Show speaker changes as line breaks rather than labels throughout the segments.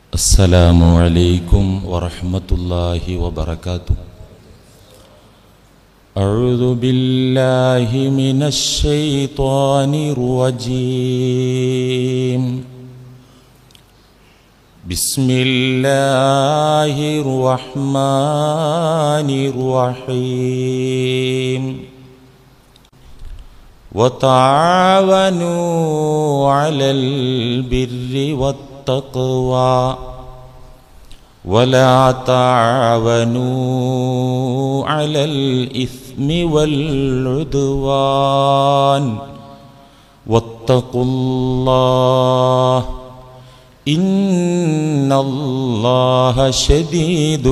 السلام عليكم ورحمة الله وبركاته أعوذ بالله من الشيطان الرجيم بسم الله الرحمن الرحيم وتعاونوا على البر والتقوى ولا تعاونوا على الإثم والعدوان واتقوا الله إن الله شديد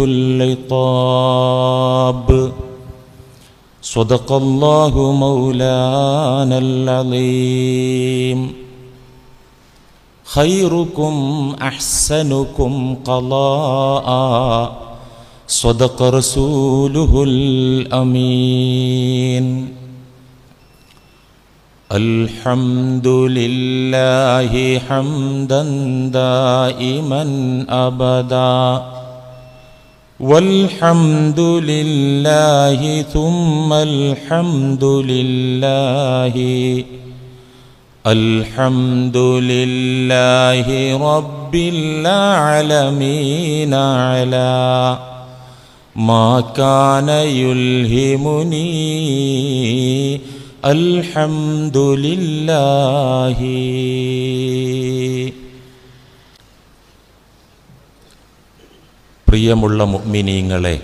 العقاب صدق الله مولانا العظيم خيركم أحسنكم قضاء صدق رسوله الأمين الحمد لله حمدا دائما أبدا والحمد لله ثم الحمد لله الحمد لله رب العالمين على ما كان يلهمني الحمد لله പ്രിയമുള്ള മുഅ്മിനീങ്ങളെ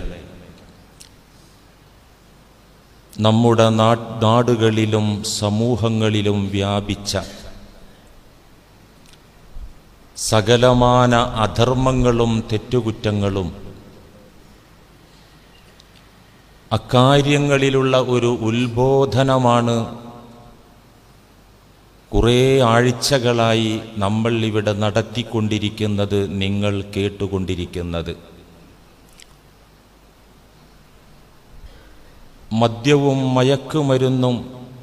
നമ്മുടെ നാടുകളിലും സമൂഹങ്ങളിലും വ്യാപിച്ച സകലമാന അധർമ്മങ്ങളും തെറ്റുകുറ്റങ്ങളും അക്കാര്യങ്ങളിലുള്ള ഒരു ഉത്ബോധനമാണ് കുറേ ആഴ്ചകളായി നമ്മൾ ഇവിടെ നടത്തിക്കൊണ്ടിരിക്കുന്നത് നിങ്ങൾ കേട്ടുകൊണ്ടിരിക്കുന്നത് മദ്യവും മയക്കുമരുന്നും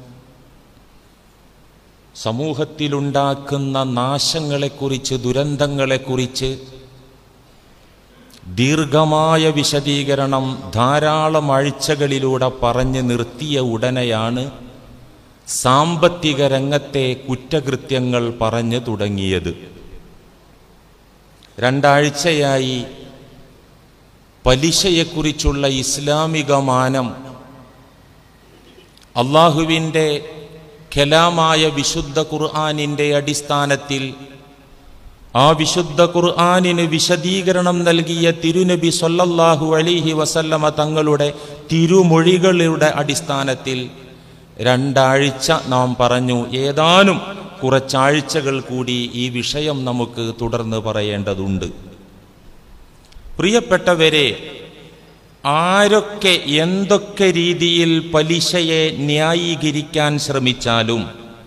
സമൂഹത്തിലുണ്ടാക്കുന്ന നാശങ്ങളെക്കുറിച്ച് ദുരന്തങ്ങളെക്കുറിച്ച് ദീർഘമായ വിശദീകരണം ധാരാളം ആഴ്ചകളിലൂടെ പറഞ്ഞു നിർത്തിയ ഉടനെയാണ് സാമ്പത്തിക രംഗത്തെ കുറ്റകൃത്യങ്ങൾ പറഞ്ഞു തുടങ്ങിയത് രണ്ടാഴ്ചയായി പലിശയെക്കുറിച്ചുള്ള ഇസ്ലാമിക മാനം അള്ളാഹുവിൻ്റെ ഖലാമായ വിശുദ്ധ ഖുർആാനിൻ്റെ അടിസ്ഥാനത്തിൽ ആ വിശുദ്ധ ഖുർആാനിന് വിശദീകരണം നൽകിയ തിരുനബി സൊല്ലല്ലാഹു അലിഹി വസല്ലമ തങ്ങളുടെ തിരുമൊഴികളുടെ അടിസ്ഥാനത്തിൽ രണ്ടാഴ്ച നാം പറഞ്ഞു ഏതാനും കുറച്ചാഴ്ചകൾ കൂടി ഈ വിഷയം നമുക്ക് തുടർന്ന് പറയേണ്ടതുണ്ട് പ്രിയപ്പെട്ടവരെ ആരൊക്കെ എന്തൊക്കെ രീതിയിൽ പലിശയെ ന്യായീകരിക്കാൻ ശ്രമിച്ചാലും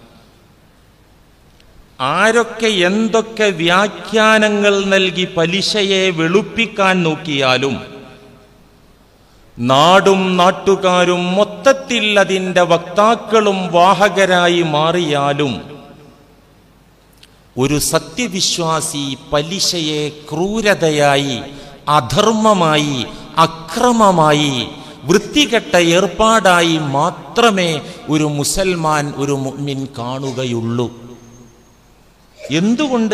ആരൊക്കെ എന്തൊക്കെ വ്യാഖ്യാനങ്ങൾ നൽകി പലിശയെ വെളുപ്പിക്കാൻ നോക്കിയാലും നാടും നാട്ടുകാരും മൊത്തത്തിൽ അതിൻ്റെ വക്താക്കളും വാഹകരായി മാറിയാലും ഒരു സത്യവിശ്വാസി പലിശയെ ക്രൂരതയായി അധർമ്മമായി അക്രമമായി വൃത്തികെട്ട ഏർപ്പാടായി മാത്രമേ ഒരു മുസൽമാൻ ഒരു മുഅ്മിൻ കാണുകയുള്ളൂ എന്തുകൊണ്ട്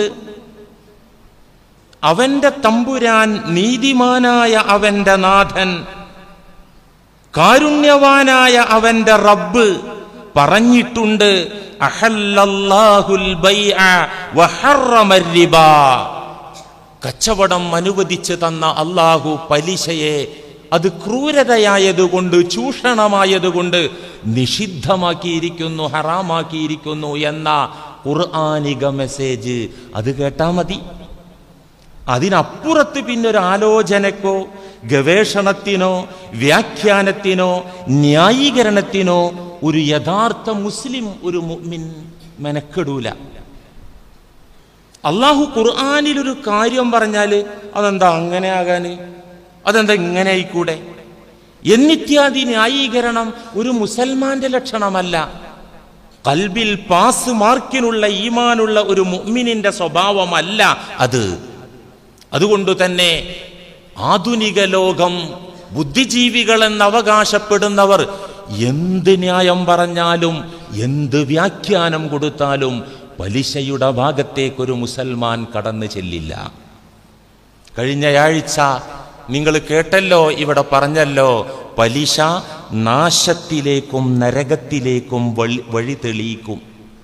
അവന്റെ തമ്പുരാൻ നീതിമാനായ അവന്റെ നാഥൻ കാരുണ്യവാനായ അവന്റെ റബ്ബ് പറഞ്ഞിട്ടുണ്ട് കച്ചവടം അനുവദിച്ചു തന്ന അള്ളാഹു പലിശയെ അത് ക്രൂരതയായതുകൊണ്ട് ചൂഷണമായതുകൊണ്ട് നിഷിദ്ധമാക്കിയിരിക്കുന്നു ഹറാമാക്കിയിരിക്കുന്നു എന്ന ഖുർആാനിക മെസ്സേജ് അത് കേട്ടാ മതി അതിനപ്പുറത്ത് പിന്നെ ഒരു ആലോചനക്കോ ഗവേഷണത്തിനോ വ്യാഖ്യാനത്തിനോ ന്യായീകരണത്തിനോ ഒരു യഥാർത്ഥ മുസ്ലിം ഒരു മുഅ്മിൻ മെനക്കെടൂല അള്ളാഹു ഖുർആാനിൽ ഒരു കാര്യം പറഞ്ഞാൽ അതെന്താ അങ്ങനെ ആകാന് അതെന്താ ഇങ്ങനെ ആയിക്കൂടെ എന്നിത്യാദി ന്യായീകരണം ഒരു മുസൽമാന്റെ ലക്ഷണമല്ല കൽബിൽ പാസ് മാർക്കിനുള്ള ഈമാനുള്ള ഒരു മുഅ്മിനിന്റെ സ്വഭാവമല്ല അത് അതുകൊണ്ട് തന്നെ ആധുനിക ലോകം ബുദ്ധിജീവികളെന്ന് അവകാശപ്പെടുന്നവർ എന്ത് ന്യായം പറഞ്ഞാലും എന്ത് വ്യാഖ്യാനം കൊടുത്താലും പലിശയുടെ ഭാഗത്തേക്കൊരു മുസൽമാൻ കടന്നു ചെല്ലില്ല കഴിഞ്ഞയാഴ്ച നിങ്ങൾ കേട്ടല്ലോ ഇവിടെ പറഞ്ഞല്ലോ പലിശ നാശത്തിലേക്കും നരകത്തിലേക്കും വഴി വഴി തെളിയിക്കും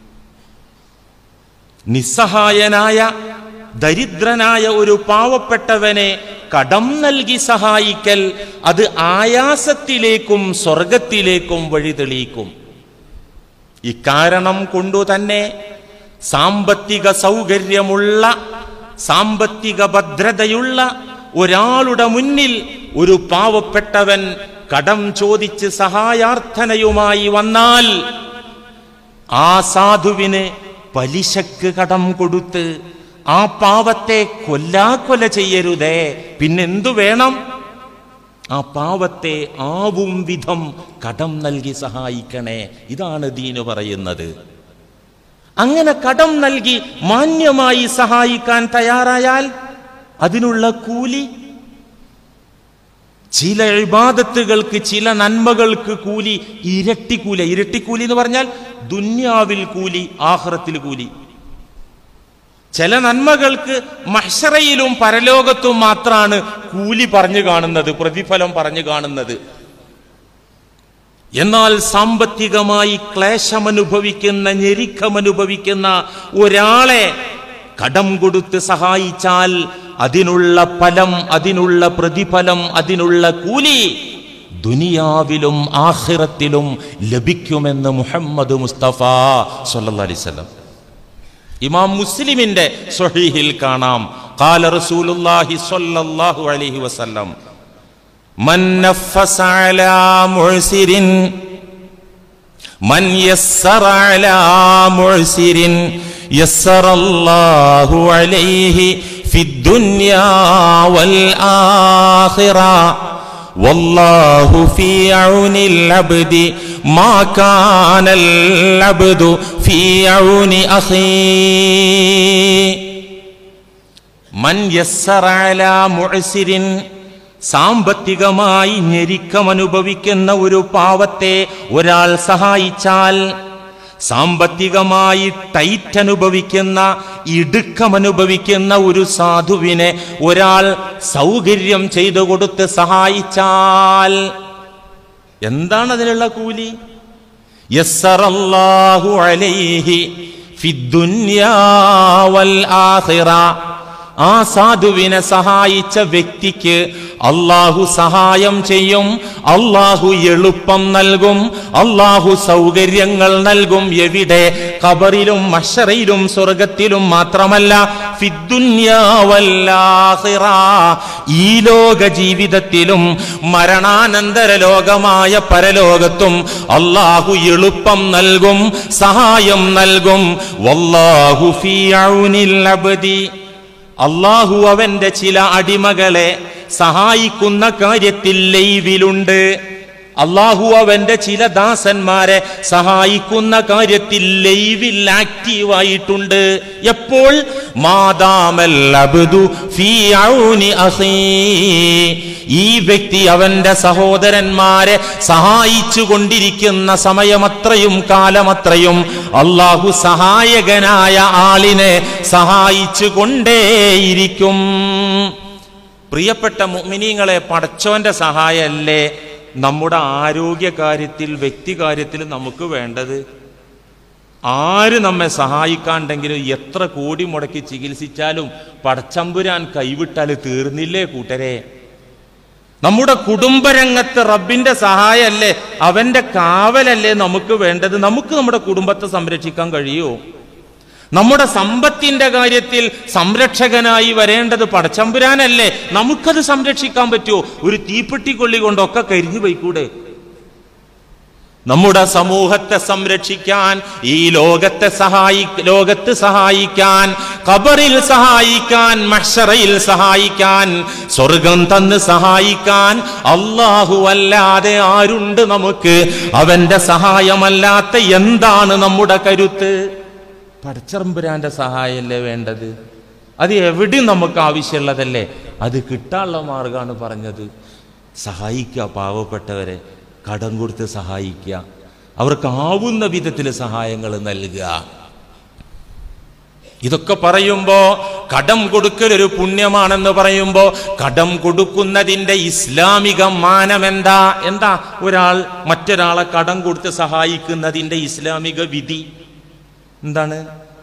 നിസ്സഹായനായ ദരിദ്രനായ ഒരു പാവപ്പെട്ടവനെ കടം നൽകി സഹായിക്കൽ അത് ആയാസത്തിലേക്കും സ്വർഗത്തിലേക്കും വഴി തെളിയിക്കും ഇക്കാരണം കൊണ്ടു തന്നെ സാമ്പത്തിക സൗകര്യമുള്ള സാമ്പത്തിക ഭദ്രതയുള്ള ഒരാളുടെ മുന്നിൽ ഒരു പാവപ്പെട്ടവൻ കടം ചോദിച്ച് സഹായാർത്ഥനയുമായി വന്നാൽ ആ സാധുവിന് പലിശക്ക് കടം കൊടുത്ത് ആ പാവത്തെ കൊല്ലാക്കൊല ചെയ്യരുതേ പിന്നെന്തു വേണം ആ പാവത്തെ ആവും വിധം കടം നൽകി സഹായിക്കണേ ഇതാണ് ദീന് പറയുന്നത് അങ്ങനെ കടം നൽകി മാന്യമായി സഹായിക്കാൻ തയ്യാറായാൽ അതിനുള്ള കൂലി ചില ഇബാദത്തുകൾക്ക് ചില നന്മകൾക്ക് കൂലി ഇരട്ടിക്കൂലി ഇരട്ടിക്കൂലി എന്ന് പറഞ്ഞാൽ ദുന്യാവിൽ കൂലി ആഹ്റത്തിൽ കൂലി ചില നന്മകൾക്ക് മഹ്ഷറയിലും പരലോകത്തും മാത്രമാണ് കൂലി പറഞ്ഞു കാണുന്നത് പ്രതിഫലം പറഞ്ഞു കാണുന്നത് എന്നാൽ സാമ്പത്തികമായി ക്ലേശമനുഭവിക്കുന്ന ഞെരുക്കമനുഭവിക്കുന്ന ഒരാളെ കടം കൊടുത്ത് സഹായിച്ചാൽ അതിനുള്ള ഫലം അതിനുള്ള പ്രതിഫലം അതിനുള്ള കൂലി ദുനിയാവിലും ആഖിറത്തിലും ലഭിക്കുമെന്ന് മുഹമ്മദ് മുസ്തഫ സല്ലല്ലാഹു അലൈഹി വസല്ലം ഇമാം മുസ്ലിമിന്റെ സ്വഹീഹിൽ കാണാം قال رسول الله صلى الله عليه وسلم من نفس على معسر من يسر على معسر يسر الله عليه في الدنيا والآخرة والله في عون العبد ما كان العبد في عون أخيه മൻ യസ്സറ അലാ മുഅ്സിരിൻ സാമ്പത്തികമായി ഞെരുക്കമനുഭവിക്കുന്ന ഒരു പാവത്തെ ഒരാൾ സഹായിച്ചാൽ സാമ്പത്തികമായി ടൈറ്റ് അനുഭവിക്കുന്ന ഇടുക്കമനുഭവിക്കുന്ന ഒരു സാധുവിനെ ഒരാൾ സൗകര്യം ചെയ്തു കൊടുത്ത് സഹായിച്ചാൽ എന്താണ് അതിനുള്ള കൂലി യസ്സറല്ലാഹു അലൈഹി ഫിദ്ദുന്യാ വൽ ആഖിറ ആ സാധുവിനെ സഹായിച്ച വ്യക്തിക്ക് അള്ളാഹു സഹായം ചെയ്യും അള്ളാഹു എളുപ്പം നൽകും അള്ളാഹു സൗകര്യങ്ങൾ നൽകും എവിടെ കബറിലും മഷറയിലും സ്വർഗത്തിലും മാത്രമല്ല ഫിദ്ദുന്യാ വൽ ആഖിറ. ഈ ലോക ജീവിതത്തിലും മരണാനന്തര ലോകമായ പരലോകത്തും അള്ളാഹു എളുപ്പം നൽകും സഹായം നൽകും വല്ലാഹു ഫീ ഔനിൽ അബ്ദി അള്ളാഹു അവന്റെ ചില അടിമകളെ സഹായിക്കുന്ന കാര്യത്തിൽ ലൈവിലുണ്ട് അള്ളാഹു അവന്റെ ചില ദാസന്മാരെ സഹായിക്കുന്ന കാര്യത്തിൽ ലൈവിൽ ആക്റ്റീവായിട്ടുണ്ട് എപ്പോൾ മാതാമൽ അബ്ദു ഫീ ഔനി അഖീ. ഈ വ്യക്തി അവന്റെ സഹോദരന്മാരെ സഹായിച്ചു കൊണ്ടിരിക്കുന്ന സമയമത്രയും കാലമത്രയും അള്ളാഹു സഹായകനായ ആളിനെ സഹായിച്ചു കൊണ്ടേയിരിക്കും പ്രിയപ്പെട്ട മുഅ്മിനീങ്ങളെ പടച്ചോന്റെ സഹായമല്ലേ നമ്മുടെ ആരോഗ്യ കാര്യത്തിൽ വ്യക്തികാര്യത്തിൽ നമുക്ക് വേണ്ടത് ആര് നമ്മെ സഹായിക്കാണ്ടെങ്കിലും എത്ര കോടി മുടക്കി ചികിത്സിച്ചാലും പടച്ചമ്പുരാൻ കൈവിട്ടാൽ തീർന്നില്ലേ കൂട്ടരെ നമ്മുടെ കുടുംബരംഗത്ത് റബ്ബിന്റെ സഹായമല്ലേ അവന്റെ കാവലല്ലേ നമുക്ക് വേണ്ടത് നമുക്ക് നമ്മുടെ കുടുംബത്തെ സംരക്ഷിക്കാൻ കഴിയുമോ നമ്മുടെ സമ്പത്തിന്റെ കാര്യത്തിൽ സംരക്ഷകനായി വരേണ്ടത് പടച്ചമ്പുരാനല്ലേ നമുക്കത് സംരക്ഷിക്കാൻ പറ്റുമോ ഒരു തീപ്പെട്ടിക്കൊള്ളി കൊണ്ടൊക്കെ കരിഞ്ഞു പോയിക്കൂടെ നമ്മുടെ സമൂഹത്തെ സംരക്ഷിക്കാൻ ഈ ലോകത്തെ സഹായി ലോകത്ത് സഹായിക്കാൻ ഖബറിൽ സഹായിക്കാൻ മഹ്ഷറയിൽ സഹായിക്കാൻ സ്വർഗം തന്ന് സഹായിക്കാൻ അള്ളാഹു അല്ലാതെ ആരുണ്ട് നമുക്ക് അവന്റെ സഹായമല്ലാത്ത എന്താണ് നമ്മുടെ കരുത്ത് പടച്ചറമ്പുരാന്റെ സഹായമല്ലേ വേണ്ടത് അത് എവിടെയും നമുക്ക് ആവശ്യമുള്ളതല്ലേ അത് കിട്ടാനുള്ള മാർഗമാണ് പറഞ്ഞത് സഹായിക്കുക പാവപ്പെട്ടവരെ കടം കൊടുത്ത് സഹായിക്കുക അവർക്ക് ആവുന്ന വിധത്തിൽ സഹായങ്ങൾ നൽകുക ഇതൊക്കെ പറയുമ്പോ കടം കൊടുക്കൽ ഒരു പുണ്യമാണെന്ന് പറയുമ്പോ കടം കൊടുക്കുന്നതിന്റെ ഇസ്ലാമിക മാനം എന്താ എന്താ ഒരാൾ മറ്റൊരാളെ കടം കൊടുത്ത് സഹായിക്കുന്നതിന്റെ ഇസ്ലാമിക വിധി എന്താണ്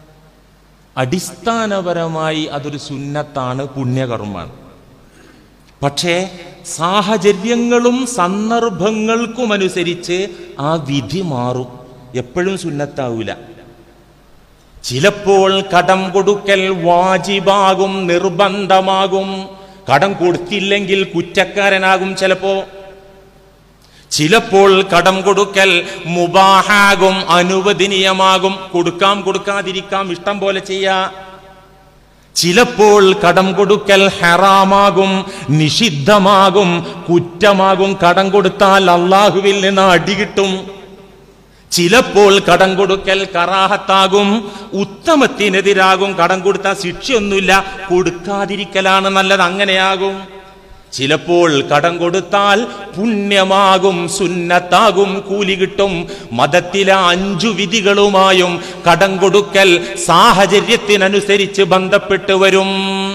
അടിസ്ഥാനപരമായി അതൊരു സുന്നത്താണ് പുണ്യകർമ്മമാണ് പക്ഷേ സാഹചര്യങ്ങളും സന്ദർഭങ്ങൾക്കും അനുസരിച്ച് ആ വിധി മാറും എപ്പോഴും സുന്നത്താവൂല ചിലപ്പോൾ കടം കൊടുക്കൽ വാജിബാകും നിർബന്ധമാകും കടം കൊടുത്തില്ലെങ്കിൽ കുറ്റക്കാരനാകും ചിലപ്പോ ചിലപ്പോൾ കടം കൊടുക്കൽ മുബാഹാകും അനുവദനീയമാകും കൊടുക്കാം കൊടുക്കാതിരിക്കാം ഇഷ്ടം പോലെ ചെയ്യാ ചിലപ്പോൾ കടം കൊടുക്കൽ ഹറാമാകും നിഷിദ്ധമാകും കുറ്റമാകും കടം കൊടുത്താൽ അള്ളാഹുവിൽ നിന്ന് അടികിട്ടും ചിലപ്പോൾ കടം കൊടുക്കൽ കറാഹത്താകും ഉത്തമത്തിനെതിരാകും കടം കൊടുത്താൽ ശിക്ഷയൊന്നുമില്ല കൊടുക്കാതിരിക്കലാണ് നല്ലത് അങ്ങനെയാകും ചിലപ്പോൾ കടം കൊടുത്താൽ പുണ്യമാകും സുന്നത്താകും കൂലി കിട്ടും മതത്തിലെ അഞ്ചു വിധികളുമായും കടം കൊടുക്കൽ സാഹചര്യത്തിനനുസരിച്ച് ബന്ധപ്പെട്ട് വരും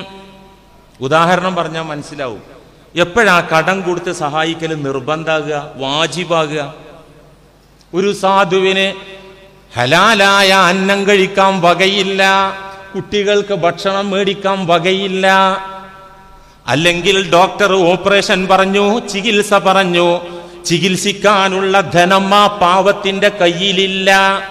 ഉദാഹരണം പറഞ്ഞാൽ മനസ്സിലാവും എപ്പോഴാ കടം കൊടുത്ത് സഹായിക്കൽ നിർബന്ധാകുക വാജിബാകുക ഒരു സാധുവിന് ഹലാലായ അന്നം കഴിക്കാൻ വകയില്ല കുട്ടികൾക്ക് ഭക്ഷണം മേടിക്കാൻ വകയില്ല അല്ലെങ്കിൽ ഡോക്ടർ ഓപ്പറേഷൻ പറഞ്ഞു ചികിത്സ പറഞ്ഞു ചികിത്സിക്കാനുള്ള ധനം ആ പാവത്തിന്റെ കയ്യിലില്ല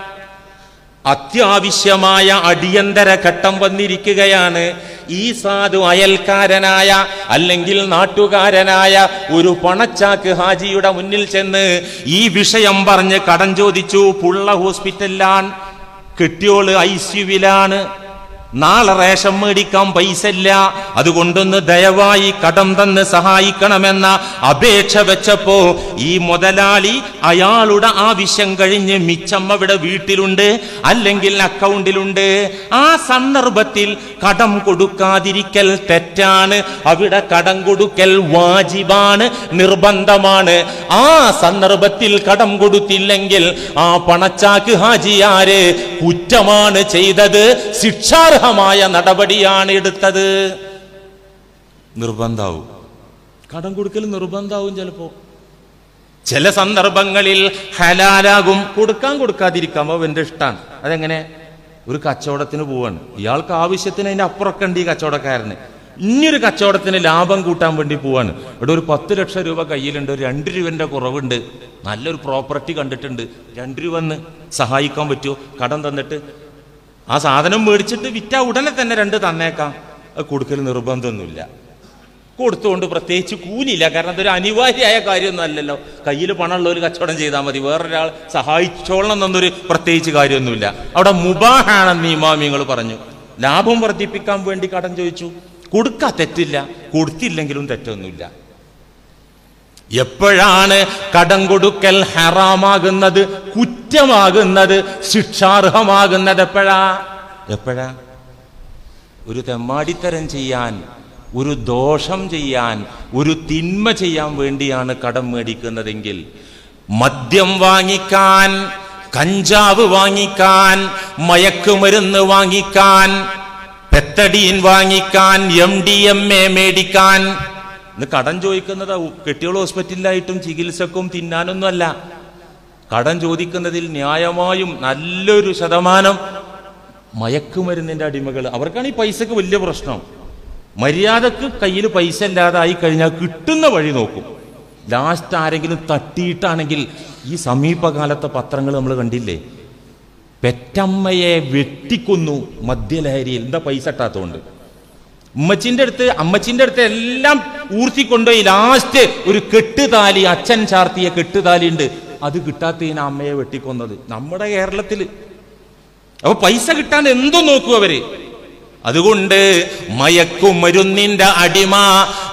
അത്യാവശ്യമായ അടിയന്തര ഘട്ടം വന്നിരിക്കുകയാണ് ഈ സാധു അയൽക്കാരനായ അല്ലെങ്കിൽ നാട്ടുകാരനായ ഒരു പണച്ചാക്ക് ഹാജിയുടെ മുന്നിൽ ചെന്ന് ഈ വിഷയം പറഞ്ഞ് കടം ചോദിച്ചു പുള്ള ഹോസ്പിറ്റലിലാണ് കെട്ടിയോള് ഐ സിയുവിലാണ് നാളെ റേഷൻ മേടിക്കാൻ പൈസ ഇല്ല അതുകൊണ്ടൊന്ന് ദയവായി കടം തന്ന് സഹായിക്കണമെന്ന അപേക്ഷ വെച്ചപ്പോ ഈ മുതലാളി അയാളുടെ ആവശ്യം കഴിഞ്ഞ് മിച്ചം അവിടെ വീട്ടിലുണ്ട് അല്ലെങ്കിൽ അക്കൗണ്ടിലുണ്ട് ആ സന്ദർഭത്തിൽ കടം കൊടുക്കാതിരിക്കൽ തെറ്റാണ് അവിടെ കടം കൊടുക്കൽ വാജിബാണ് നിർബന്ധമാണ് ആ സന്ദർഭത്തിൽ കടം കൊടുത്തില്ലെങ്കിൽ ആ പണച്ചാക്ക് ഹാജിയാര് കുറ്റമാണ് ചെയ്തത് ശിക്ഷാർഹമായ നടപടിയാണ് എടുത്തത് നിർബന്ധാവും കടം കൊടുക്കൽ നിർബന്ധാവും ചിലപ്പോ ചില സന്ദർഭങ്ങളിൽ ഹലാലാകും കൊടുക്കാൻ കൊടുക്കാതിരിക്കാം അവന്റെ ഇഷ്ടമാണ് അതെങ്ങനെ ഒരു കച്ചവടത്തിന് പോവാണ് ഇയാൾക്ക് ആവശ്യത്തിന് അതിന്റെ അപ്പുറമൊക്കെ ഉണ്ട് ഈ കച്ചവടക്കാരന് ഇനിയൊരു കച്ചവടത്തിന് ലാഭം കൂട്ടാൻ വേണ്ടി പോവാണ് ഇവിടെ ഒരു പത്ത് ലക്ഷം രൂപ കയ്യിലുണ്ട് ഒരു രണ്ട് രൂപന്റെ കുറവുണ്ട് നല്ലൊരു പ്രോപ്പർട്ടി കണ്ടിട്ടുണ്ട് രണ്ട് രൂപ എന്ന് സഹായിക്കാൻ പറ്റുമോ കടം തന്നിട്ട് ആ സാധനം മേടിച്ചിട്ട് വിറ്റാ ഉടനെ തന്നെ രണ്ട് തന്നേക്കാം അത് കൊടുക്കൽ നിർബന്ധമൊന്നുമില്ല കൊടുത്തുകൊണ്ട് പ്രത്യേകിച്ച് കൂലിയില്ല കാരണം അതൊരു അനിവാര്യമായ കാര്യമൊന്നും അല്ലല്ലോ കയ്യിൽ പണമുള്ള ഒരു കച്ചവടം ചെയ്താൽ മതി വേറൊരാൾ സഹായിച്ചോളണം എന്നൊരു പ്രത്യേകിച്ച് കാര്യമൊന്നുമില്ല അവിടെ മുബാഹാണെന്ന് ഇമാമിങ്ങൾ പറഞ്ഞു ലാഭം വർദ്ധിപ്പിക്കാൻ വേണ്ടി കടം ചോദിച്ചു കൊടുക്കാ തെറ്റില്ല കൊടുത്തില്ലെങ്കിലും തെറ്റൊന്നുമില്ല എപ്പോഴാണ് കടം കൊടുക്കൽ ഹറാമാകുന്നത് കുറ്റമാകുന്നത് ശിക്ഷാർഹമാകുന്നത് എപ്പോഴാ എപ്പോഴാ ഒരു തെമ്മാടിത്തരം ചെയ്യാൻ ഒരു ദോഷം ചെയ്യാൻ ഒരു തിന്മ ചെയ്യാൻ വേണ്ടിയാണ് കടം മേടിക്കുന്നതെങ്കിൽ മദ്യം വാങ്ങിക്കാൻ കഞ്ചാവ് വാങ്ങിക്കാൻ മയക്കുമരുന്ന് വാങ്ങിക്കാൻ പെത്തടീൻ വാങ്ങിക്കാൻ എം ഡി എം എ മേടിക്കാൻ ഇന്ന് കടം ചോദിക്കുന്നത് കെട്ടിയോൾ ഹോസ്പിറ്റലിലായിട്ടും ചികിത്സക്കും തിന്നാനൊന്നുമല്ല കടം ചോദിക്കുന്നതിൽ ന്യായമായും നല്ലൊരു ശതമാനം മയക്കുമരുന്നിന്റെ അടിമകൾ അവർക്കാണ് ഈ പൈസക്ക് വലിയ പ്രശ്നം മര്യാദക്ക് കയ്യിൽ പൈസ ഇല്ലാതായി കഴിഞ്ഞാൽ കിട്ടുന്ന വഴി നോക്കും ലാസ്റ്റ് ആരെങ്കിലും തട്ടിയിട്ടാണെങ്കിൽ ഈ സമീപകാലത്തെ പത്രങ്ങൾ നമ്മൾ കണ്ടില്ലേ പെറ്റമ്മയെ വെട്ടിക്കൊന്നു മദ്യലഹരിയിൽ എന്താ പൈസ ഇട്ടാത്തതുകൊണ്ട് ഉമ്മച്ചിന്റെ അടുത്ത് അമ്മച്ചിന്റെ അടുത്ത് എല്ലാം ഊർത്തിക്കൊണ്ടുപോയി ലാസ്റ്റ് ഒരു കെട്ടുതാലി അച്ഛൻ ചാർത്തിയ കെട്ടുതാലി ഉണ്ട് അത് കിട്ടാത്തതിന് അമ്മയെ വെട്ടിക്കൊന്നത് നമ്മുടെ കേരളത്തില് അപ്പൊ പൈസ കിട്ടാൻ എന്തോ നോക്കൂ അവര് അതുകൊണ്ട് മയക്കുമരുന്നിന്റെ അടിമ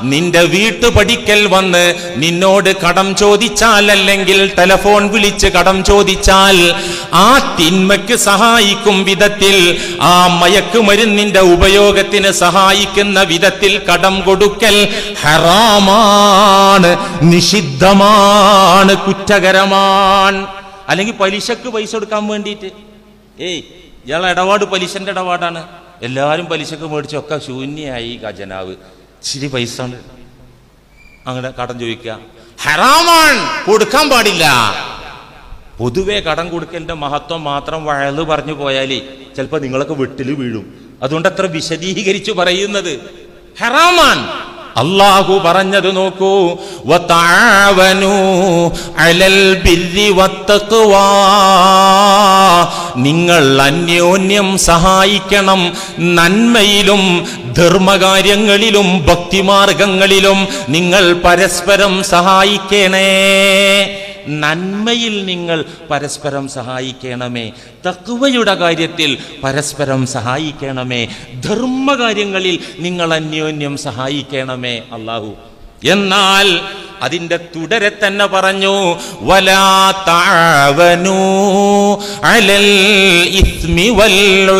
നിന്റെ വീട്ടുപടിക്കൽ വന്ന് നിന്നോട് കടം ചോദിച്ചാൽ അല്ലെങ്കിൽ ടെലഫോൺ വിളിച്ച് കടം ചോദിച്ചാൽ ആ തിന്മയ്ക്ക് സഹായിക്കും വിധത്തിൽ ആ മയക്കുമരുന്നിന്റെ ഉപയോഗത്തിന് സഹായിക്കുന്ന വിധത്തിൽ കടം കൊടുക്കൽ ഹറാമാണ് നിഷിദ്ധമാണ് കുറ്റകരമാണ് അല്ലെങ്കിൽ പലിശക്ക് പൈസ കൊടുക്കാൻ വേണ്ടിയിട്ട് ഏയ് ഇയാളെ ഇടപാട് പലിശന്റെ ഇടപാടാണ് എല്ലാവരും പലിശക്ക് മേടിച്ചൊക്കെ ശൂന്യായി ഖജനാവ് ഇച്ചിരി പൈസ ഉണ്ട് അങ്ങനെ കടം ചോദിക്കുക ഹറാമാണ് കൊടുക്കാൻ പാടില്ല പൊതുവെ കടം കൊടുക്കലിന്റെ മഹത്വം മാത്രം വഴല് പറഞ്ഞു പോയാലേ ചിലപ്പോൾ നിങ്ങളൊക്കെ വെട്ടില് വീഴും അതുകൊണ്ട് അത്ര വിശദീകരിച്ചു പറയുന്നത് ഹറാമാൻ അള്ളാഹു പറഞ്ഞത് നോക്കൂ വതആവനൂ അലൽ ബിർരി വത്തഖ്വാ നിങ്ങൾ അന്യോന്യം സഹായിക്കണം നന്മയിലും ധർമ്മകാര്യങ്ങളിലും ഭക്തിമാർഗങ്ങളിലും നിങ്ങൾ പരസ്പരം സഹായിക്കണേ നന്മയിൽ നിങ്ങൾ പരസ്പരം സഹായിക്കണമേ തക്വയുടെ കാര്യത്തിൽ പരസ്പരം സഹായിക്കണമേ ധർമ്മകാര്യങ്ങളിൽ നിങ്ങൾ അന്യോന്യം സഹായിക്കണമേ അള്ളാഹു എന്നാൽ അതിന്റെ തുടരെ തന്നെ പറഞ്ഞു വലാ താവനൂ അലൽ ഇസ്മി വൽ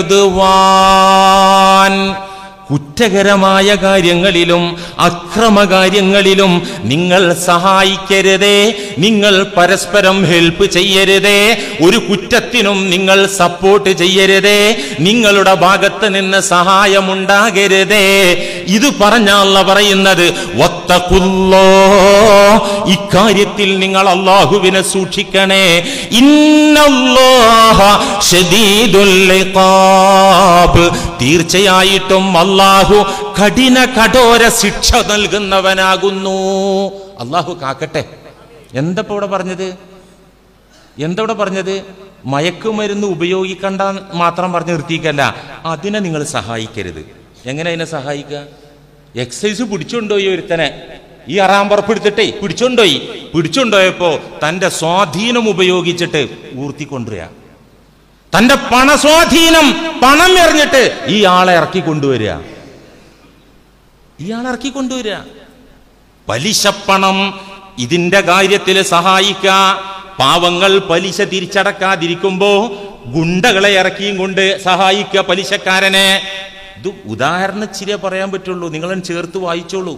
ഉദ്വാൻ കുറ്റകരമായ കാര്യങ്ങളിലും അക്രമകാര്യങ്ങളിലും നിങ്ങൾ സഹായിക്കരുതേ നിങ്ങൾ പരസ്പരം ഹെൽപ്പ് ചെയ്യരുതേ ഒരു കുറ്റത്തിനും നിങ്ങൾ സപ്പോർട്ട് ചെയ്യരുതേ നിങ്ങളുടെ ഭാഗത്ത് നിന്ന് സഹായമുണ്ടാകരുതേ ഇത് പറഞ്ഞല്ല പറയുന്നത് വത്തക്കുല്ലോ ഇക്കാര്യത്തിൽ നിങ്ങൾ അള്ളാഹുവിനെ സൂക്ഷിക്കണേ ഇന്നല്ലാഹ ശദീദുൽ ഇഖാബ് തീർച്ചയായിട്ടും അള്ളാഹു കഠിന കഠോര ശിക്ഷ നൽകുന്നവനാകുന്നു അള്ളാഹു കാക്കട്ടെ എന്തപ്പോ ഇവിടെ പറഞ്ഞത് എന്തവിടെ പറഞ്ഞത് മയക്കുമരുന്ന് ഉപയോഗിക്കണ്ട മാത്രം പറഞ്ഞ് നിർത്തിക്കല്ല അതിനെ നിങ്ങൾ സഹായിക്കരുത് എങ്ങനെ അതിനെ സഹായിക്കുക എക്സൈസ് പിടിച്ചുകൊണ്ടുപോയി ഒരുത്തനെ ഈ അറാം പുറപ്പെടുത്തിട്ടേ പിടിച്ചോണ്ടോയി പിടിച്ചോണ്ടോയപ്പോ തന്റെ സ്വാധീനം ഉപയോഗിച്ചിട്ട് ഊർത്തിക്കൊണ്ടുവരിക തന്റെ പണസ്വാധീനം പണം എറിഞ്ഞിട്ട് ഈ ആളെ ഇറക്കി കൊണ്ടുവരിക ഈ ആളെ ഇറക്കി കൊണ്ടുവരിക പലിശപ്പണം ഇതിന്റെ കാര്യത്തിൽ സഹായിക്ക പാവങ്ങൾ പലിശ തിരിച്ചടക്കാതിരിക്കുമ്പോ ഗുണ്ടകളെ ഇറക്കിയും കൊണ്ട് സഹായിക്കുക പലിശക്കാരനെ ഇത് ഉദാഹരണ ചിരിയെ പറയാൻ പറ്റുള്ളൂ നിങ്ങളെ ചേർത്ത് വായിച്ചോളൂ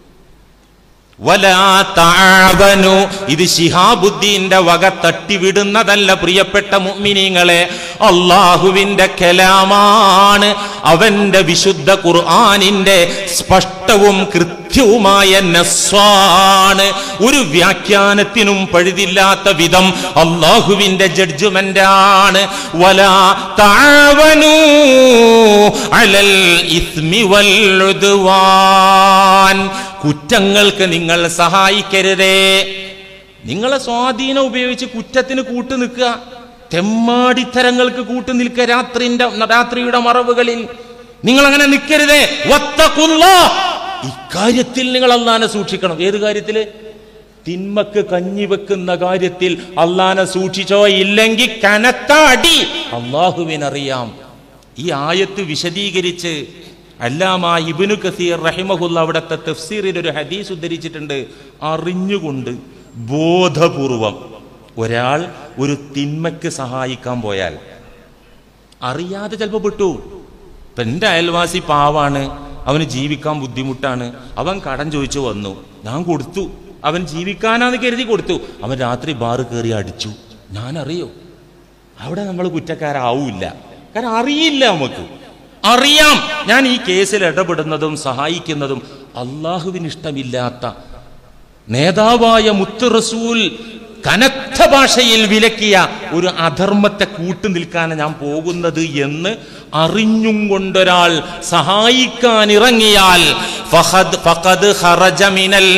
വലാ താവനു ഇത് ശിഹാബുദ്ദീന്റെ വക തട്ടിവിടുന്നതല്ല പ്രിയപ്പെട്ട മുഅ്മിനീങ്ങളെ അള്ളാഹുവിന്റെ കലാമാണ് അവന്റെ വിശുദ്ധ ഖുർആനിന്റെ സ്പഷ്ടവും കൃത്യവുമായ നസ്വാണ് ഒരു വ്യാഖ്യാനത്തിനും പഴുതില്ലാത്ത വിധം അള്ളാഹുവിന്റെ ജഡ്ജ്മെന്റ് ആണ് വലാ താവനു അലൽ ഇസ്മി വൽ ഉദ്വാൻ കുറ്റങ്ങൾക്ക് നിങ്ങൾ സഹായിക്കരുതേ നിങ്ങളെ സ്വാധീനം ഉപയോഗിച്ച് കുറ്റത്തിന് കൂട്ടു നിൽക്കുക തെമ്മാടിത്തരങ്ങൾക്ക് കൂട്ടു നിൽക്കുക രാത്രിന്റെ രാത്രിയുടെ മറവുകളിൽ നിങ്ങൾ അങ്ങനെ നിൽക്കരുതേ വത്തഖുല്ലാ. ഇക്കാര്യത്തിൽ നിങ്ങൾ അള്ളാനെ സൂക്ഷിക്കണം ഏത് കാര്യത്തില് തിന്മക്ക് കഞ്ഞി വെക്കുന്ന കാര്യത്തിൽ അള്ളാനെ സൂക്ഷിച്ചോ ഇല്ലെങ്കിൽ കനത്ത അടി അള്ളാഹുവിനറിയാം ഈ ആയത്ത് വിശദീകരിച്ച് അല്ലാമ ഇബിനു കസീർ റഹിമഹുല്ല അവിടുത്തെ തഫ്സീറിൽ ഒരു ഹദീസ് ഉദ്ധരിച്ചിട്ടുണ്ട് അറിഞ്ഞുകൊണ്ട് ബോധപൂർവം ഒരാൾ ഒരു തിന്മയ്ക്ക് സഹായിക്കാൻ പോയാൽ അറിയാതെ ചിലപ്പോൾ പെട്ടു ഇപ്പൊ എൻ്റെ അയൽവാസി പാവാണ് അവന് ജീവിക്കാൻ ബുദ്ധിമുട്ടാണ് അവൻ കടം ചോദിച്ചു വന്നു ഞാൻ കൊടുത്തു അവൻ ജീവിക്കാനാന്ന് കരുതി കൊടുത്തു അവൻ രാത്രി ബാറ് കയറി അടിച്ചു ഞാൻ അറിയോ അവിടെ നമ്മൾ കുറ്റക്കാരാവൂല കാരണം അറിയില്ല നമുക്ക് അറിയാം ഞാൻ ഈ കേസിൽ ഇടപെടുന്നതും സഹായിക്കുന്നതും അള്ളാഹുവിന് ഇഷ്ടമില്ലാത്ത നേതാവായ മുത്ത് റസൂൽ കനത്ത ഭാഷയിൽ വിലക്കിയ ഒരു അധർമ്മത്തെ കൂട്ടു നിൽക്കാൻ ഞാൻ പോകുന്നത് എന്ന് അറിഞ്ഞും കൊണ്ടൊരാൾ സഹായിക്കാൻ ഇറങ്ങിയാൽ ഫഹദ് ഫഖദ് ഖറജ മിനൽ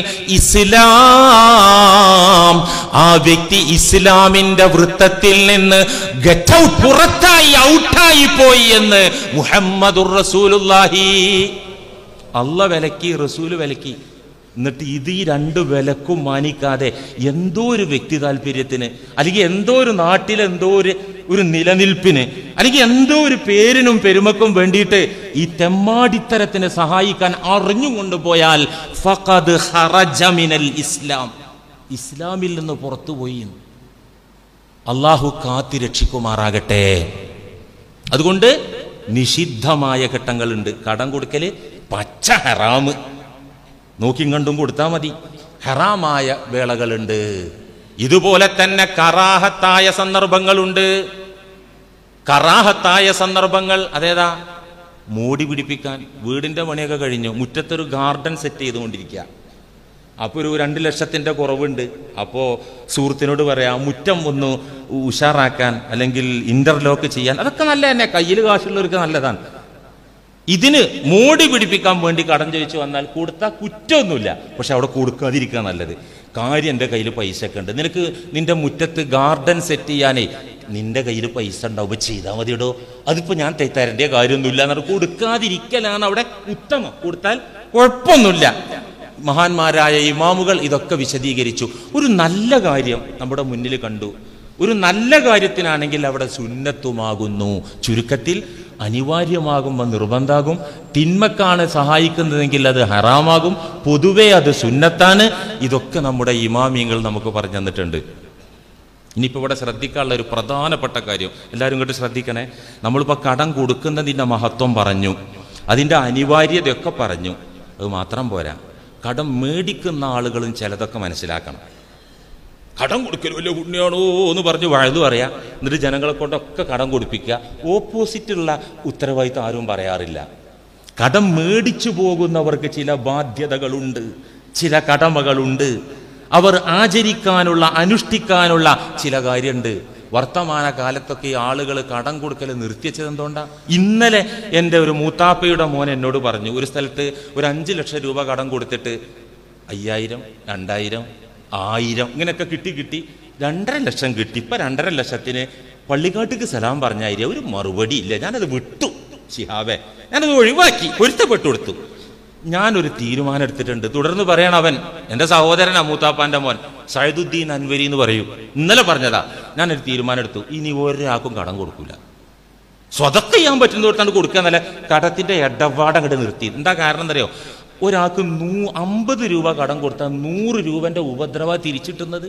ഇസ്ലാം ആ വ്യക്തി ഇസ്ലാമിന്റെ വൃത്തത്തിൽ നിന്ന് ഗെറ്റ് ഔട്ട് പുറത്തായി ഔട്ടായി പോയി എന്ന് മുഹമ്മദുർ റസൂലുള്ളാഹി അല്ല വിലക്കി റസൂല് വിലക്കി എന്നിട്ട് ഇത് ഈ രണ്ട് വിലക്കും മാനിക്കാതെ എന്തോ ഒരു വ്യക്തി താല്പര്യത്തിന് അല്ലെങ്കിൽ എന്തോ ഒരു നാട്ടിൽ എന്തോ ഒരു ഒരു നിലനിൽപ്പിന് അല്ലെങ്കിൽ എന്തോ ഒരു പേരിനും പെരുമക്കും വേണ്ടിയിട്ട് ഈ തെമ്മാടിത്തരത്തിന് സഹായിക്കാൻ അറിഞ്ഞും കൊണ്ടുപോയാൽ ഫഖദ് ഖറജ മിനൽ ഇസ്ലാം ഇസ്ലാമിൽ നിന്ന് പുറത്തുപോയി അള്ളാഹു കാത്തി രക്ഷിക്കുമാറാകട്ടെ അതുകൊണ്ട് നിഷിദ്ധമായ ഘട്ടങ്ങളുണ്ട് കടം കൊടുക്കല് പച്ച ഹറാമ് നോക്കിയും കണ്ടും കൊടുത്താൽ മതി ഹറാമായ വേളകളുണ്ട് ഇതുപോലെ തന്നെ കറാഹത്തായ സന്ദർഭങ്ങളുണ്ട് കറാഹത്തായ സന്ദർഭങ്ങൾ അതേതാ മൂടി പിടിപ്പിക്കാൻ വീടിന്റെ പണിയൊക്കെ കഴിഞ്ഞു മുറ്റത്തൊരു ഗാർഡൻ സെറ്റ് ചെയ്തുകൊണ്ടിരിക്കുക അപ്പോൾ ഒരു രണ്ട് ലക്ഷത്തിന്റെ കുറവുണ്ട് അപ്പോൾ സുഹൃത്തിനോട് പറയാം മുറ്റം ഒന്ന് ഉഷാറാക്കാൻ അല്ലെങ്കിൽ ഇന്റർലോക്ക് ചെയ്യാൻ അതൊക്കെ നല്ല തന്നെ കയ്യിൽ കാശുള്ളവർക്ക് നല്ലതാണ് ഇതിന് മോടി പിടിപ്പിക്കാൻ വേണ്ടി കടം ചോദിച്ചു വന്നാൽ കൊടുത്താൽ കുറ്റമൊന്നുമില്ല പക്ഷെ അവിടെ കൊടുക്കാതിരിക്കുക നല്ലത് കാര്യം എൻ്റെ കയ്യിൽ പൈസ ഒക്കെ ഉണ്ട് നിനക്ക് നിന്റെ മുറ്റത്ത് ഗാർഡൻ സെറ്റ് ചെയ്യാനേ നിന്റെ കയ്യിൽ പൈസ ഉണ്ടാവുമ്പോൾ ചെയ്താൽ മതിയടോ അതിപ്പോൾ ഞാൻ തെ- തരേണ്ട കാര്യമൊന്നുമില്ല എന്ന് പറഞ്ഞ് കൊടുക്കാതിരിക്കലാണ് അവിടെ ഉത്തമം കൊടുത്താൽ കുഴപ്പമൊന്നുമില്ല മഹാന്മാരായ ഇമാമുകൾ ഇതൊക്കെ വിശദീകരിച്ചു ഒരു നല്ല കാര്യം നമ്മുടെ മുന്നിൽ കണ്ടു ഒരു നല്ല കാര്യത്തിനാണെങ്കിൽ അവിടെ സുന്നത്തുമാകുന്നു ചുരുക്കത്തിൽ അനിവാര്യമാകുമ്പോൾ നിർബന്ധാകും തിന്മക്കാണ് സഹായിക്കുന്നതെങ്കിൽ അത് ഹറാമാകും പൊതുവെ അത് സുന്നത്താണ് ഇതൊക്കെ നമ്മുടെ ഇമാമിയങ്ങൾ നമുക്ക് പറഞ്ഞു തന്നിട്ടുണ്ട് ഇനിയിപ്പോൾ ഇവിടെ ശ്രദ്ധിക്കാനുള്ള ഒരു പ്രധാനപ്പെട്ട കാര്യം എല്ലാവരും ഇങ്ങോട്ട് ശ്രദ്ധിക്കണേ നമ്മളിപ്പോൾ കടം കൊടുക്കുന്നതിൻ്റെ മഹത്വം പറഞ്ഞു അതിൻ്റെ അനിവാര്യതയൊക്കെ പറഞ്ഞു അത് മാത്രം പോരാ കടം മേടിക്കുന്ന ആളുകളും ചിലതൊക്കെ മനസ്സിലാക്കണം കടം കൊടുക്കൽ വലിയ പുണ്യാണോ എന്ന് പറഞ്ഞ് വഴുതു പറയാം എന്നിട്ട് ജനങ്ങളെ കൊണ്ടൊക്കെ കടം കൊടുപ്പിക്കുക ഓപ്പോസിറ്റുള്ള ഉത്തരവാദിത്തം ആരും പറയാറില്ല കടം മേടിച്ചു പോകുന്നവർക്ക് ചില ബാധ്യതകളുണ്ട് ചില കടമകളുണ്ട് അവർ ആചരിക്കാനുള്ള അനുഷ്ഠിക്കാനുള്ള ചില കാര്യമുണ്ട് വർത്തമാന കാലത്തൊക്കെ ഈ ആളുകൾ കടം കൊടുക്കൽ നിർത്തിവെച്ചത് എന്തുകൊണ്ടാ ഇന്നലെ എൻ്റെ ഒരു മൂത്താപ്പയുടെ മോൻ എന്നോട് പറഞ്ഞു ഒരു സ്ഥലത്ത് ഒരു അഞ്ച് ലക്ഷം രൂപ കടം കൊടുത്തിട്ട് അയ്യായിരം രണ്ടായിരം ആയിരം ഇങ്ങനെയൊക്കെ കിട്ടി കിട്ടി രണ്ടര ലക്ഷം കിട്ടി ഇപ്പൊ രണ്ടര ലക്ഷത്തിന് പള്ളിക്കാട്ടിക്ക് സലാം പറഞ്ഞായിരം ഒരു മറുപടി ഇല്ല ഞാനത് വിട്ടു ശിഹാബെ ഞാനത് ഒഴിവാക്കി പൊരുത്തപ്പെട്ടു കൊടുത്തു ഞാനൊരു തീരുമാനം എടുത്തിട്ടുണ്ട് തുടർന്ന് പറയണം അവൻ എൻ്റെ സഹോദരൻ അമൂത്താപ്പാന്റെ മോൻ സൈദുദ്ദീൻ അൻവരി എന്ന് പറയൂ ഇന്നലെ പറഞ്ഞതാ ഞാനൊരു തീരുമാനം എടുത്തു ഇനി ഒരാൾക്കും കടം കൊടുക്കൂല സ്വതക്ക ചെയ്യാൻ പറ്റുന്ന തൊട്ടാണ് കൊടുക്കുക എന്നല്ല കടത്തിന്റെ ഇടപാട് അങ്ങോട്ട് നിർത്തി എന്താ കാരണം എന്തറിയോ ഒരാൾക്ക് നൂ അമ്പത് രൂപ കടം കൊടുത്താൽ നൂറ് രൂപന്റെ ഉപദ്രവ തിരിച്ചിട്ടുന്നത്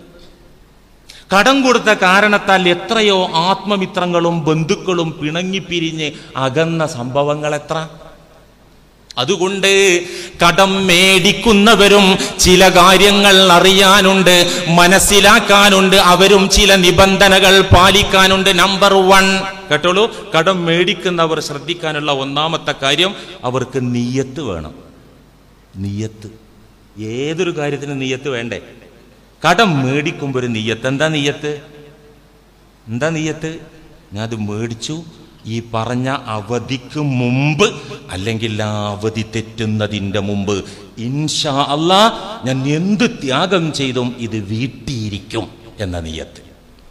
കടം കൊടുത്ത കാരണത്താൽ എത്രയോ ആത്മമിത്രങ്ങളും ബന്ധുക്കളും പിണങ്ങിപ്പിരിഞ്ഞ് അകന്ന സംഭവങ്ങൾ എത്ര അതുകൊണ്ട് കടം മേടിക്കുന്നവരും ചില കാര്യങ്ങൾ അറിയാനുണ്ട് മനസ്സിലാക്കാനുണ്ട് അവരും ചില നിബന്ധനകൾ പാലിക്കാനുണ്ട് നമ്പർ വൺ കേട്ടോളൂ കടം മേടിക്കുന്നവർ ശ്രദ്ധിക്കാനുള്ള ഒന്നാമത്തെ കാര്യം അവർക്ക് നീയത്ത് വേണം നീയത്ത് ഏതൊരു കാര്യത്തിന് നീയത്ത് വേണ്ടേ കടം മേടിക്കുമ്പോൾ ഒരു നീയത്ത് എന്താ നീയത്ത് എന്താ നീയത്ത് ഞാൻ അത് മേടിച്ചു ഈ പറഞ്ഞ അവധിക്ക് മുമ്പ് അല്ലെങ്കിൽ ആ അവധി തെറ്റുന്നതിൻ്റെ മുമ്പ് ഇൻഷാ അല്ലാ ഞാൻ എന്ത് ത്യാഗം ചെയ്തും ഇത് വീട്ടിയിരിക്കും എന്ന നീയത്ത്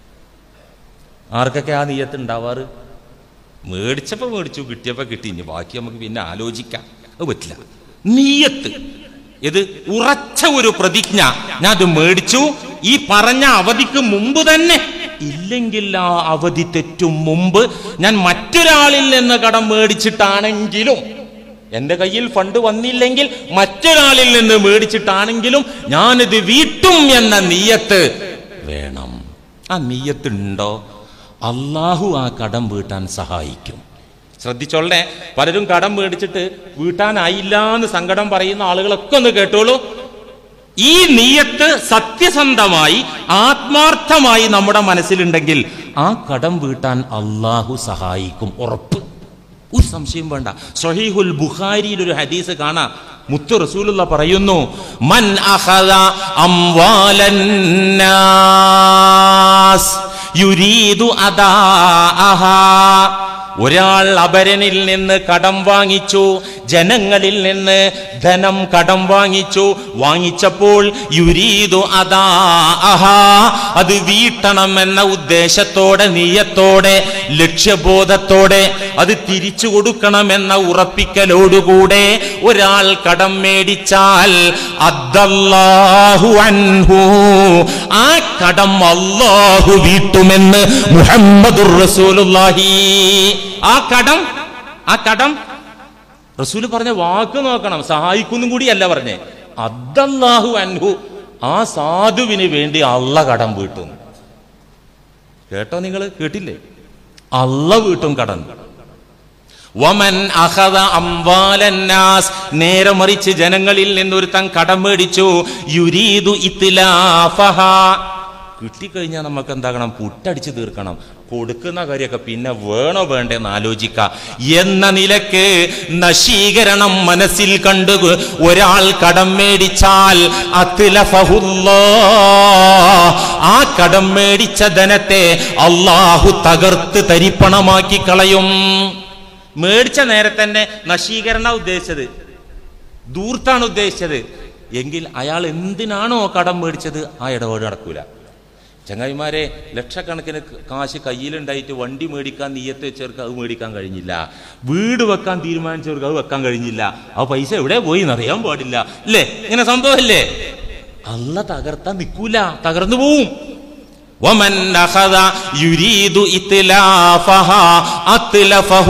ആർക്കൊക്കെ ആ നീയത്ത് ഉണ്ടാവാറ് മേടിച്ചപ്പോൾ മേടിച്ചു കിട്ടിയപ്പോൾ കിട്ടി ഇനി ബാക്കി നമുക്ക് പിന്നെ ആലോചിക്കാം അത് പറ്റില്ല നീയത്ത് ഇത് ഉറച്ച ഒരു പ്രതിജ്ഞ ഞാൻ അത് മേടിച്ചു ഈ പറഞ്ഞ അവധിക്ക് മുമ്പ് തന്നെ ഇല്ലെങ്കിൽ ആ അവധി തെറ്റും മുമ്പ് ഞാൻ മറ്റൊരാളിൽ നിന്ന് കടം മേടിച്ചിട്ടാണെങ്കിലും എന്റെ കയ്യിൽ ഫണ്ട് വന്നില്ലെങ്കിൽ മറ്റൊരാളിൽ നിന്ന് മേടിച്ചിട്ടാണെങ്കിലും ഞാനിത് വീട്ടും എന്ന നീയത്ത് വേണം ആ നീയത്തുണ്ടോ അള്ളാഹു ആ കടം വീട്ടാൻ സഹായിക്കും ശ്രദ്ധിച്ചോളേ പലരും കടം മേടിച്ചിട്ട് വീട്ടാനായില്ല എന്ന് സങ്കടം പറയുന്ന ആളുകളൊക്കെ ഒന്ന് കേട്ടോളൂ ഈ നീയത്ത് സത്യസന്ധമായി ആത്മാർത്ഥമായി നമ്മുടെ മനസ്സിലുണ്ടെങ്കിൽ ആ കടം വീട്ടാൻ അള്ളാഹു സഹായിക്കും ഉറപ്പ് ഒരു സംശയം വേണ്ട സഹീഹുൽ ബുഖാരിയിൽ ഒരു ഹദീസ് കാണാം മുത്തു റസൂലുള്ള പറയുന്നു മൻ അഖദ അംവാലൻ നാസ് യുരീദു അദാഅഹാ ഒരാൾ അപരനിൽ നിന്ന് കടം വാങ്ങിച്ചു ജനങ്ങളിൽ നിന്ന് ധനം കടം വാങ്ങിച്ചു വാങ്ങിച്ചപ്പോൾ യുരീദു അതാ അഹാ അത് വീട്ടണം എന്ന ഉദ്ദേശത്തോടെ നീയത്തോടെ ലക്ഷ്യബോധത്തോടെ അത് തിരിച്ചു കൊടുക്കണമെന്ന ഉറപ്പിക്കലോടുകൂടെ ഒരാൾ കടം മേടിച്ചാൽ അദ്ദല്ലാഹു അൻഹു ആ കടം അല്ലാഹു വീട്ടുമെന്ന് മുഹമ്മദുർ റസൂലുള്ളാഹി ആ കടം ആ കടം റസൂല് പറഞ്ഞ വാക്ക് നോക്കണം സഹായിക്കുന്നും കൂടിയല്ല പറഞ്ഞേ അദ്ദല്ലാഹു അൻഹു ആ സാധുവിന് വേണ്ടി അള്ള കടം വീട്ടും കേട്ടോ നിങ്ങൾ കേട്ടില്ലേ അള്ള വീട്ടും കടം വമൻ അഹദ അംവാലന്നാസ് നേരെ മറിച്ച് ജനങ്ങളിൽ നിന്നൊരുത്തൻ കടം മേടിച്ചു യുരീദു ഇത്ലാഫഹ കിട്ടിക്കഴിഞ്ഞാൽ നമുക്ക് എന്താകണം പുട്ടടിച്ച് തീർക്കണം കൊടുക്കുന്ന കാര്യമൊക്കെ പിന്നെ വേണോ വേണ്ടെന്ന് ആലോചിക്ക എന്ന നിലക്ക് നശീകരണം മനസ്സിൽ കണ്ടു ഒരാൾ കടം മേടിച്ചാൽ അത്ലഫഹുല്ലാ. ആ കടം മേടിച്ച ധനത്തെ അള്ളാഹു തകർത്ത് തരിപ്പണമാക്കി കളയും മേടിച്ച നേരെ തന്നെ നശീകരണ ഉദ്ദേശിച്ചത് ദൂർത്താണ് ഉദ്ദേശിച്ചത് എങ്കിൽ അയാൾ എന്തിനാണോ കടം മേടിച്ചത് ആ ഇടപാട് നടക്കൂല ചങ്ങായിമാരെ ലക്ഷക്കണക്കിന് കാശ് കയ്യിലുണ്ടായിട്ട് വണ്ടി മേടിക്കാൻ നീയത്ത് വെച്ചവർക്ക് അത് മേടിക്കാൻ കഴിഞ്ഞില്ല വീട് വെക്കാൻ തീരുമാനിച്ചവർക്ക് അത് വെക്കാൻ കഴിഞ്ഞില്ല ആ പൈസ എവിടെ പോയി എന്നറിയാൻ പാടില്ല അല്ലേ ഇങ്ങനെ സംഭവമല്ലേ അല്ല തകർത്താൻ നിൽക്കൂല തകർന്നു പോവും ومن أخذ يريد إتلافها أتلفه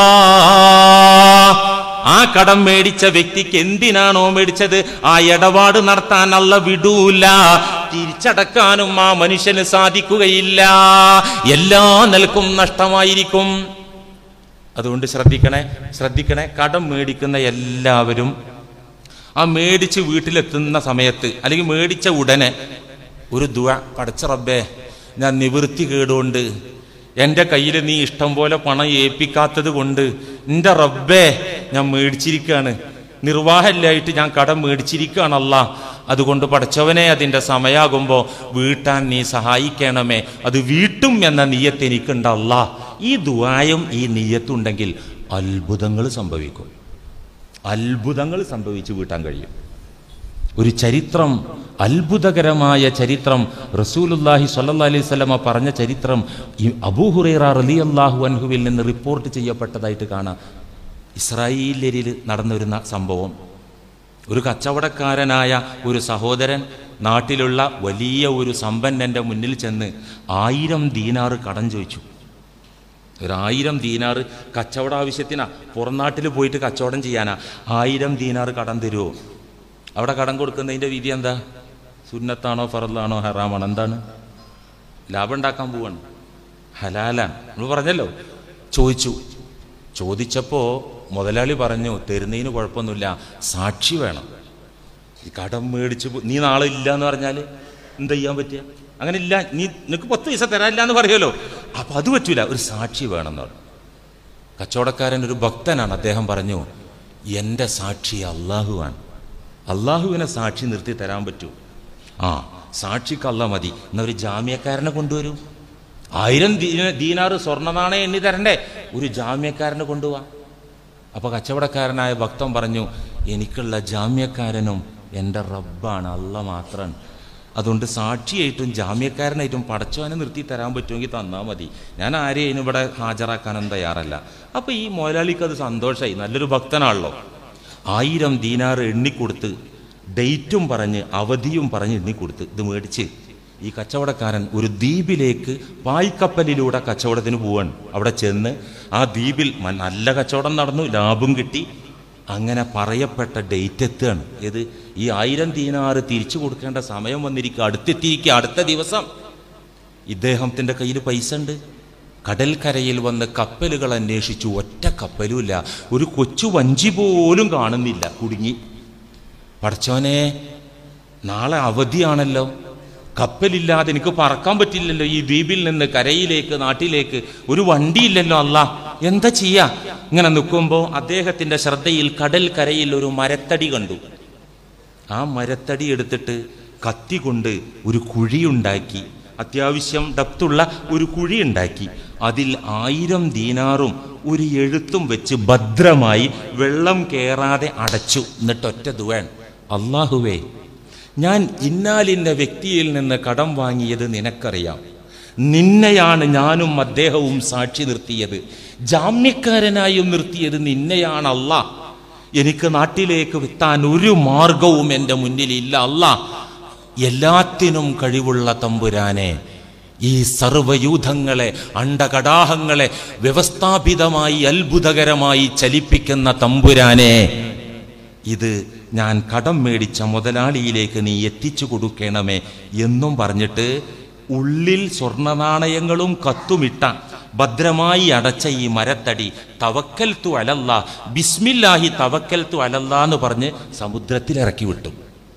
الله ആ കടം മേടിച്ച വ്യക്തിക്ക് എന്തിനാണോ മേടിച്ചത് ആ ഇടപാട് നടത്താൻ അല്ല വിടൂല തിരിച്ചടക്കാനും ആ മനുഷ്യന് സാധിക്കുകയില്ല എല്ലാ നിലക്കും നഷ്ടമായിരിക്കും അതുകൊണ്ട് ശ്രദ്ധിക്കണേ ശ്രദ്ധിക്കണേ കടം മേടിക്കുന്ന എല്ലാവരും ആ മേടിച്ച് വീട്ടിലെത്തുന്ന സമയത്ത് അല്ലെങ്കിൽ മേടിച്ച ഉടനെ ഒരു ദുവ പടച്ച റബ്ബേ ഞാൻ നിവൃത്തി കേടുകൊണ്ട് എൻ്റെ കയ്യിൽ നീ ഇഷ്ടം പോലെ പണം ഏൽപ്പിക്കാത്തത് കൊണ്ട് എൻ്റെ റബ്ബേ ഞാൻ മേടിച്ചിരിക്കുകയാണ് നിർവാഹമില്ലായിട്ട് ഞാൻ കടം മേടിച്ചിരിക്കുകയാണല്ല അതുകൊണ്ട് പഠിച്ചവനെ അതിൻ്റെ സമയാകുമ്പോൾ വീട്ടാൻ നീ സഹായിക്കണമേ അത് വീട്ടും എന്ന നീയത്ത് എനിക്കുണ്ടല്ല ഈ ദുവായും ഈ നീയത്തുണ്ടെങ്കിൽ അത്ഭുതങ്ങൾ സംഭവിക്കും അത്ഭുതങ്ങൾ സംഭവിച്ചു വീട്ടാൻ കഴിയും ഒരു ചരിത്രം അത്ഭുതകരമായ ചരിത്രം റസൂലുല്ലാഹി സ്വല്ലല്ലാഹി അലൈഹി സ്വലമ പറഞ്ഞ ചരിത്രം ഈ അബൂഹുറൈറ റളിയല്ലാഹു അൻഹുവിൽ നിന്ന് റിപ്പോർട്ട് ചെയ്യപ്പെട്ടതായിട്ട് കാണാം ഇസ്രായേലിൽ നടന്ന ഒരു ന- സംഭവം ഒരു കച്ചവടക്കാരനായ ഒരു സഹോദരൻ നാട്ടിലുള്ള വലിയ ഒരു സമ്പന്നന്റെ മുന്നിൽ ചെന്ന് ആയിരം ദീനാറ് കടം ചോദിച്ചു ഒരായിരം ദീനാറ് കച്ചവട ആവശ്യത്തിനാ പുറം നാട്ടിൽ പോയിട്ട് കച്ചവടം ചെയ്യാനാ ആയിരം ദീനാറ് കടം തരുമോ അവിടെ കടം കൊടുക്കുന്നതിൻ്റെ വിധി എന്താ സുന്നത്താണോ ഫറലാണോ ഹറാമാണോ എന്താണ് ലാഭം ഉണ്ടാക്കാൻ പോവാണ് ഹലാലാണ് നമ്മൾ പറഞ്ഞല്ലോ ചോദിച്ചു ചോദിച്ചപ്പോൾ മുതലാളി പറഞ്ഞു തരുന്നതിന് കുഴപ്പമൊന്നുമില്ല സാക്ഷി വേണം ഈ കടം മേടിച്ച് പോ- നീ നാളെ ഇല്ല എന്ന് പറഞ്ഞാൽ എന്താ ചെയ്യാൻ പറ്റുക അങ്ങനെ ഇല്ല നീ നിനക്ക് പത്ത് പൈസ തരാനില്ല എന്ന് പറയുമല്ലോ അപ്പൊ അത് പറ്റൂല ഒരു സാക്ഷി വേണം എന്ന് പറഞ്ഞു കച്ചവടക്കാരൻ ഒരു ഭക്തനാണ് അദ്ദേഹം പറഞ്ഞു എൻ്റെ സാക്ഷി അള്ളാഹുവാണ് അള്ളാഹുവിനെ സാക്ഷി നിർത്തി തരാൻ പറ്റൂ ആ സാക്ഷിക്ക് അല്ല മതി എന്നാ ഒരു ജാമ്യക്കാരനെ കൊണ്ടുവരൂ ആയിരം ദീന- ദീനാറ് സ്വർണ്ണ നാണയം എണ്ണി തരണ്ടേ ഒരു ജാമ്യക്കാരനെ കൊണ്ടുപോവാ അപ്പൊ കച്ചവടക്കാരനായ ഭക്തൻ പറഞ്ഞു എനിക്കുള്ള ജാമ്യക്കാരനും എൻ്റെ റബ്ബാണ് അല്ല മാത്രമാണ് അതുകൊണ്ട് സാക്ഷിയായിട്ടും ജാമ്യക്കാരനായിട്ടും പടച്ചവനെ നിർത്തി തരാൻ പറ്റുമെങ്കിൽ തന്നാൽ മതി ഞാൻ ആരെയും ഇവിടെ ഹാജരാക്കാനും തയ്യാറല്ല അപ്പൊ ഈ മുതലാളിക്ക് അത് സന്തോഷമായി നല്ലൊരു ഭക്തനാണല്ലോ ആയിരം ദീനാറ് എണ്ണിക്കൊടുത്ത് ഡേറ്റും പറഞ്ഞ് അവധിയും പറഞ്ഞ് എണ്ണിക്കൊടുത്ത് ഇത് മേടിച്ച് ഈ കച്ചവടക്കാരൻ ഒരു ദ്വീപിലേക്ക് പായ്ക്കപ്പലിലൂടെ കച്ചവടത്തിന് പോവാണ് അവിടെ ചെന്ന് ആ ദ്വീപിൽ മ- നല്ല കച്ചവടം നടന്നു ലാഭം കിട്ടി അങ്ങനെ പറയപ്പെട്ട ഡേറ്റ് എത്തുകയാണ് ഏത് ഈ ആയിരം ദീനാറ് തിരിച്ചു കൊടുക്കേണ്ട സമയം വന്നിരിക്കുക അടുത്തെത്തിയിരിക്കുക അടുത്ത ദിവസം ഇദ്ദേഹത്തിൻ്റെ കയ്യിൽ പൈസ ഉണ്ട് കടൽക്കരയിൽ വന്ന് കപ്പലുകൾ അന്വേഷിച്ചു ഒറ്റ കപ്പലുമില്ല ഒരു കൊച്ചു വഞ്ചി പോലും കാണുന്നില്ല കുടുങ്ങി പഠിച്ചോനെ നാളെ അവധിയാണല്ലോ കപ്പലില്ലാതെ എനിക്ക് പറക്കാൻ പറ്റില്ലല്ലോ ഈ ദ്വീപിൽ നിന്ന് കരയിലേക്ക് നാട്ടിലേക്ക് ഒരു വണ്ടിയില്ലല്ലോ അല്ല എന്താ ചെയ്യാ ഇങ്ങനെ നിൽക്കുമ്പോൾ അദ്ദേഹത്തിന്റെ ശ്രദ്ധയിൽ കടൽ കരയിൽ ഒരു മരത്തടി കണ്ടു ആ മരത്തടി എടുത്തിട്ട് കത്തി കൊണ്ട് ഒരു കുഴിയുണ്ടാക്കി അത്യാവശ്യം ഡപ്തുള്ള ഒരു കുഴി ഉണ്ടാക്കി അതിൽ ആയിരം ദീനാറും ഒരു എഴുത്തും വെച്ച് ഭദ്രമായി വെള്ളം കേറാതെ അടച്ചു എന്നിട്ട് ഒറ്റ ദുവാൻ അള്ളാഹുവേ ഞാൻ ഇന്നാലിന്ന വ്യക്തിയിൽ നിന്ന് കടം വാങ്ങിയത് നിനക്കറിയാം നിന്നെയാണ് ഞാനും അദ്ദേഹവും സാക്ഷി നിർത്തിയത് ജാമ്യക്കാരനായും നിർത്തിയത് നിന്നെയാണ് അല്ല എനിക്ക് നാട്ടിലേക്ക് എത്താൻ ഒരു മാർഗവും എൻ്റെ മുന്നിലില്ല അല്ല എല്ലാത്തിനും കഴിവുള്ള തമ്പുരാനെ ഈ സർവയൂഥങ്ങളെ അണ്ടകടാഹങ്ങളെ വ്യവസ്ഥാപിതമായി അത്ഭുതകരമായി ചലിപ്പിക്കുന്ന തമ്പുരാനെ ഇത് ഞാൻ കടം മേടിച്ച മുതലാളിയിലേക്ക് നീ എത്തിച്ചു കൊടുക്കണമേ എന്നും പറഞ്ഞിട്ട് ഉള്ളിൽ സ്വർണനാണയങ്ങളും കത്തുമിട്ട ഭദ്രമായി അടച്ച ഈ മരത്തടി തവക്കൽ തു അലല്ല ബിസ്മില്ലാഹി തവക്കൽ തു അലല്ല എന്ന് പറഞ്ഞ് സമുദ്രത്തിൽ ഇറക്കി വിട്ടു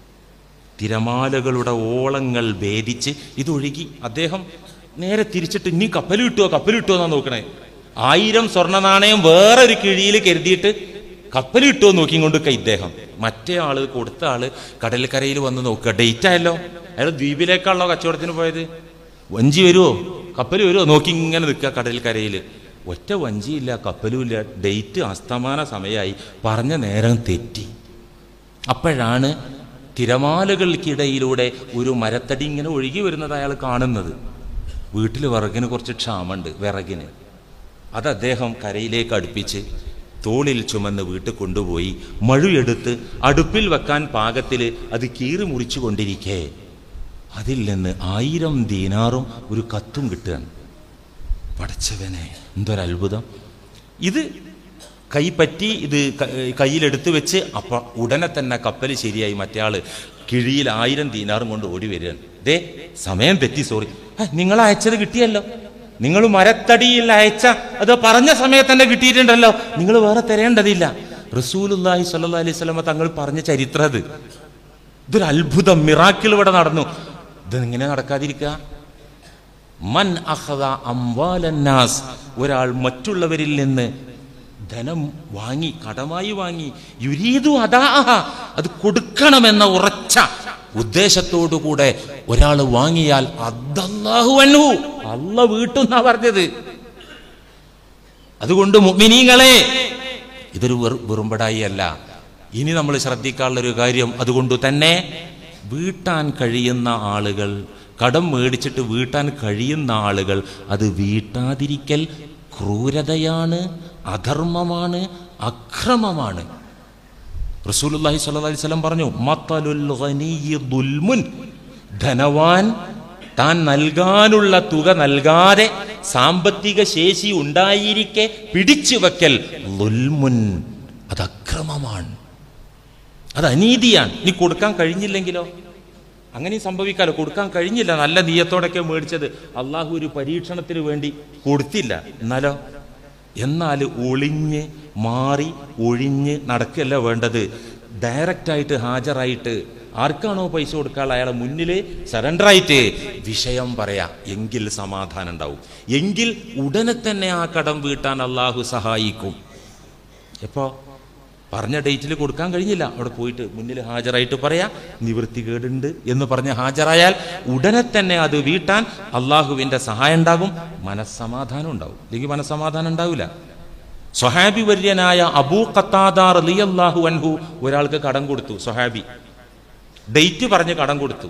തിരമാലകളുടെ ഓളങ്ങൾ ഭേദിച്ച് ഇതൊഴുകി അദ്ദേഹം നേരെ തിരിച്ചിട്ട് ഇനി കപ്പൽ കിട്ടുമോ കപ്പൽ കിട്ടുമോ എന്നാ നോക്കണേ ആയിരം സ്വർണ്ണ നാണയം വേറെ ഒരു കിഴിയിൽ കരുതിയിട്ട് കപ്പൽ കിട്ടുമോ നോക്കിക്കൊണ്ട് ഇദ്ദേഹം മറ്റേ ആള് കൊടുത്ത ആള് കടൽക്കരയിൽ വന്ന് നോക്കുക ഡേറ്റ് ആയല്ലോ അയാൾ ദ്വീപിലേക്കാണല്ലോ കച്ചവടത്തിന് പോയത് വഞ്ചി വരുമോ കപ്പൽ വരുമോ നോക്കി ഇങ്ങനെ നിൽക്കുക കടൽക്കരയിൽ ഒറ്റ വഞ്ചിയില്ല കപ്പലുമില്ല ഡേറ്റ് അസ്തമാന സമയമായി പറഞ്ഞ നേരം തെറ്റി അപ്പോഴാണ് തിരമാലകൾക്കിടയിലൂടെ ഒരു മരത്തടി ഇങ്ങനെ ഒഴുകി വരുന്നത് അയാൾ കാണുന്നത് വീട്ടിൽ വിറകിന് കുറച്ച് ക്ഷാമുണ്ട് വിറകിന് അത് അദ്ദേഹം കരയിലേക്ക് അടുപ്പിച്ച് തോളിൽ ചുമന്ന് വീട്ടിൽ കൊണ്ടുപോയി മഴുയെടുത്ത് അടുപ്പിൽ വെക്കാൻ പാകത്തിൽ അത് കീറി മുറിച്ചു കൊണ്ടിരിക്കേ അതിൽ നിന്ന് ആയിരം ദീനാറും ഒരു കത്തും കിട്ടുകയാണ് പടച്ചവനെ എന്തൊരത്ഭുതം ഇത് കൈപ്പറ്റി ഇത് ക- കയ്യിലെടുത്ത് വെച്ച് അപ്പ ഉടനെ തന്നെ കപ്പൽ ശരിയായി മറ്റേ ആള് കിഴിയിൽ ആയിരം ദീനാറും കൊണ്ട് ഓടി വരികയാണ് ദേ സമയം തെറ്റി സോറി നിങ്ങൾ അയച്ചത് കിട്ടിയല്ലോ നിങ്ങൾ മരത്തടിയിൽ അയച്ച അത് പറഞ്ഞ സമയത്ത് തന്നെ കിട്ടിയിട്ടുണ്ടല്ലോ നിങ്ങൾ വേറെ തരേണ്ടതില്ല റസൂലുല്ലാഹി സ്വല്ലല്ലാഹി അലൈഹി സ്വലമ തങ്ങൾ പറഞ്ഞ ചരിത്രം അത് ഇതൊരു അത്ഭുതം മിറാക്കിൾ ഇവിടെ നടന്നു ഇത് ഇങ്ങനെ നടക്കാതിരിക്കുക മൻ അഖദ അംവാലന്നാസ് ഒരാൾ മറ്റുള്ളവരിൽ നിന്ന് ധനം വാങ്ങി കടമായി വാങ്ങി യുരീതു അതാ അത് കൊടുക്കണമെന്ന ഉറച്ച ഉദ്ദേശത്തോടുകൂടെ ഒരാൾ വാങ്ങിയാൽ അദ്ദല്ലാഹു അൻഹു അല്ല വീട്ടുന്നാ പറഞ്ഞത് അതുകൊണ്ട് മുഅ്മിനീങ്ങളെ ഇതൊരു വെറു വെറുമ്പടായി അല്ല ഇനി നമ്മൾ ശ്രദ്ധിക്കാനുള്ള ഒരു കാര്യം അതുകൊണ്ട് തന്നെ വീട്ടാൻ കഴിയുന്ന ആളുകൾ കടം മേടിച്ചിട്ട് വീട്ടാൻ കഴിയുന്ന ആളുകൾ അത് വീട്ടാതിരിക്കൽ ക്രൂരതയാണ് അധർമ്മമാണ് അക്രമമാണ് റസൂലുള്ളാഹി സ്വല്ലല്ലാഹി അലൈഹി വസല്ലം പറഞ്ഞു മത്തലുൽ ഗനിയ്യി ദുൽമുൻ ധനവാൻ താൻ നൽകാനുള്ള തുക നൽകാതെ സാമ്പത്തിക ശേഷി ഉണ്ടായിരിക്കെ പിടിച്ചു വെക്കൽ ദുൽമുൻ അത് അക്രമമാണ് അത് അനീതിയാണ് നീ കൊടുക്കാൻ കഴിഞ്ഞില്ലെങ്കിലോ അങ്ങനെ സംഭവിക്കാലോ കൊടുക്കാൻ കഴിഞ്ഞില്ല നല്ല നീയത്തോടൊക്കെ മേടിച്ചത് അള്ളാഹു ഒരു പരീക്ഷണത്തിന് വേണ്ടി കൊടുത്തില്ല എന്നാലോ എന്നാൽ ഒളിഞ്ഞ് മാറി ഒഴിഞ്ഞ് നടക്കല്ല വേണ്ടത് ഡയറക്റ്റായിട്ട് ഹാജരായിട്ട് ആർക്കാണോ പൈസ കൊടുക്കാനുള്ള അയാളെ മുന്നിൽ സറണ്ടറായിട്ട് വിഷയം പറയാ എങ്കിൽ സമാധാനം ഉണ്ടാവും എങ്കിൽ ഉടനെ തന്നെ ആ കടം വീട്ടാൻ അള്ളാഹു സഹായിക്കും എപ്പോ പറഞ്ഞ ഡേറ്റിൽ കൊടുക്കാൻ കഴിഞ്ഞില്ല അവിടെ പോയിട്ട് മുന്നിൽ ഹാജരായിട്ട് പറയാ നിവൃത്തികേടുണ്ട് എന്ന് പറഞ്ഞ് ഹാജരായാൽ ഉടനെ തന്നെ അത് വീട്ടാൻ അള്ളാഹുവിന്റെ സഹായം ഉണ്ടാകും മനസ്സമാധാനം ഉണ്ടാവും അല്ലെങ്കിൽ മനസ്സമാധാനം ഉണ്ടാവില്ല സ്വഹാബി വര്യനായ അബൂ ഖത്താദാർ അലിയല്ലാഹു അൻഹു ഒരാൾക്ക് കടം കൊടുത്തു സ്വഹാബി ഡേറ്റ് പറഞ്ഞ് കടം കൊടുത്തു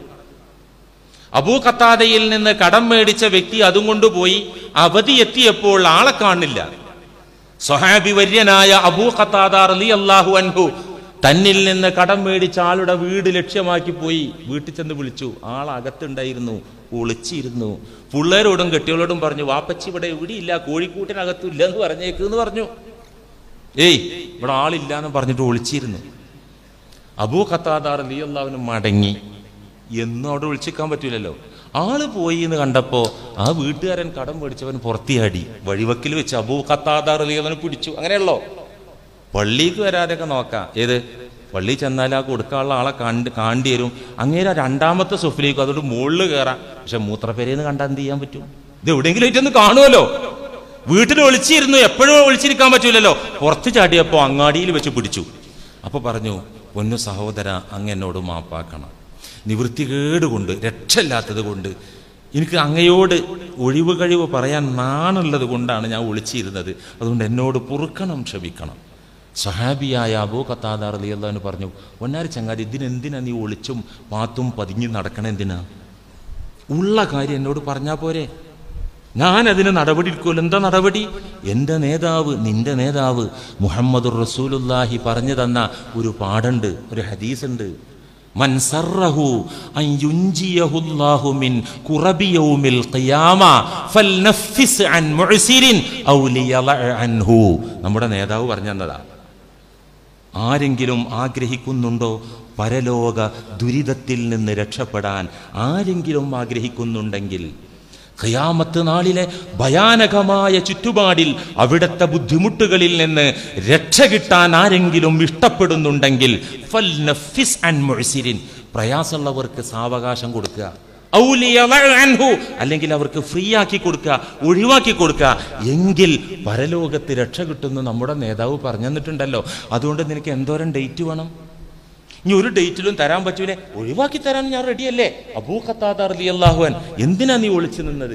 അബൂ ഖത്താദയിൽ നിന്ന് കടം മേടിച്ച വ്യക്തി അതും കൊണ്ടുപോയി അവധി എത്തിയപ്പോൾ ആളെ കാണില്ല സ്വഹാബി വര്യനായ അബൂ ഖത്താദാർ അലി അള്ളാഹു അൻഹു തന്നിൽ നിന്ന് കടം മേടിച്ച ആളുടെ വീട് ലക്ഷ്യമാക്കി പോയി വീട്ടിൽ ചെന്ന് വിളിച്ചു ആൾ അകത്തുണ്ടായിരുന്നു ഒളിച്ചിരുന്നു പിള്ളേരോടും കെട്ടികളോടും പറഞ്ഞു വാപ്പച്ചി ഇവിടെ എവിടെയില്ല കോഴിക്കൂട്ടിനകത്തും ഇല്ല എന്ന് പറഞ്ഞേക്ക് എന്ന് പറഞ്ഞു ഏയ് ഇവിടെ ആളില്ല എന്ന് പറഞ്ഞിട്ട് ഒളിച്ചിരുന്നു അബൂ ഖത്താദാർ അലി അള്ളാഹുവിന് മടങ്ങി എന്നും അവിടെ വിളിച്ചിക്കാൻ പറ്റൂലല്ലോ ആള് പോയി എന്ന് കണ്ടപ്പോ ആ വീട്ടുകാരൻ കടം മേടിച്ചവൻ പുറത്തിയാടി വഴിവക്കിൽ വെച്ച് അബൂ ഖത്താദാർ അലി അവനെ പിടിച്ചു അങ്ങനെയല്ലോ പള്ളിക്ക് വരാതെയൊക്കെ നോക്കാം ഏത് പള്ളി ചെന്നാൽ ആ കൊടുക്കാനുള്ള ആളെ കണ്ട് കാണ്ടി വരും അങ്ങേരെ രണ്ടാമത്തെ സുഫിലേക്ക് അതോട് മുകളിൽ കയറാം പക്ഷെ മൂത്രപ്പേരേന്ന് കണ്ടാൽ എന്ത് ചെയ്യാൻ പറ്റും ഇത് എവിടെയെങ്കിലും ആയിട്ടൊന്ന് കാണുമല്ലോ വീട്ടിൽ ഒളിച്ചിരുന്നു എപ്പോഴും ഒളിച്ചിരിക്കാൻ പറ്റൂലല്ലോ പുറത്ത് ചാടിയപ്പോ അങ്ങാടിയിൽ വെച്ച് പിടിച്ചു അപ്പൊ പറഞ്ഞു പൊന്നു സഹോദര അങ്ങ് എന്നോട് മാപ്പാക്കണം നിവൃത്തികേട് കൊണ്ട് രക്ഷയില്ലാത്തത് കൊണ്ട് എനിക്ക് അങ്ങയോട് ഒഴിവ് കഴിവ് പറയാൻ നാണുള്ളത് കൊണ്ടാണ് ഞാൻ ഒളിച്ചിരുന്നത് അതുകൊണ്ട് എന്നോട് പൊറുക്കണം ക്ഷമിക്കണം സഹാബിയായ അബൂ ഖത്താദാർ അലി അള്ളഹാന് പറഞ്ഞു ഒന്നാരി ചങ്ങാതി ഇതിനെന്തിനാ നീ ഒളിച്ചും പാത്തും പതിഞ്ഞു നടക്കണ എന്തിനാ ഉള്ള കാര്യം എന്നോട് പറഞ്ഞാ പോരെ ഞാൻ അതിന് നടപടി എടുക്കുമല്ലോ എന്താ നടപടി എൻ്റെ നേതാവ് നിന്റെ നേതാവ് മുഹമ്മദ് റസൂലുല്ലാഹി പറഞ്ഞു തന്ന ഒരു പാടുണ്ട് ഒരു ഹദീസ് ഉണ്ട് മൻ സർറഹു അൻ യുൻജിയഹു അല്ലാഹു മിൻ ഖുറബി യൗമിൽ ഖിയാമ ഫൽനഫിസ് അൻ മുഅ്സിരിൻ ഔ ലിയളഅ അൻഹു നമ്മുടെ നേതാവ് പറഞ്ഞു തന്നതാ ആരെങ്കിലും ആഗ്രഹിക്കുന്നുണ്ടോ പരലോക ദുരിതത്തിൽ നിന്ന് രക്ഷപ്പെടാൻ ആരെങ്കിലും ആഗ്രഹിക്കുന്നുണ്ടെങ്കിൽ ഖിയാമത്ത് നാളിലെ ഭയാനകമായ ചുറ്റുപാടിൽ അവിടുത്തെ ബുദ്ധിമുട്ടുകളിൽ നിന്ന് രക്ഷ കിട്ടാൻ ആരെങ്കിലും ഇഷ്ടപ്പെടുന്നുണ്ടെങ്കിൽ ഫൽനഫിസ് അൻ മുഅ്സിരിൻ പ്രയാസമുള്ളവർക്ക് സാവകാശം കൊടുക്കുക ഔലിയളഅ അൻഹു അല്ലെങ്കിൽ അവർക്ക് ഫ്രീ ആക്കി കൊടുക്കുക ഒഴിവാക്കി കൊടുക്കുക എങ്കിൽ പരലോകത്ത് രക്ഷ കിട്ടുമെന്ന് നമ്മുടെ നേതാവ് പറഞ്ഞു തന്നിട്ടുണ്ടല്ലോ അതുകൊണ്ട് നിനക്ക് എന്തോരം ഡേറ്റ് വേണം ഇനി ഒരു ഡേറ്റിലും തരാൻ പറ്റൂലേ ഒഴിവാക്കി തരാൻ ഞാൻ റെഡിയല്ലേ അബൂ ഖത്താദ റളിയല്ലാഹുവൻ എന്തിനാ നീ ഒളിച്ചു നിന്നത്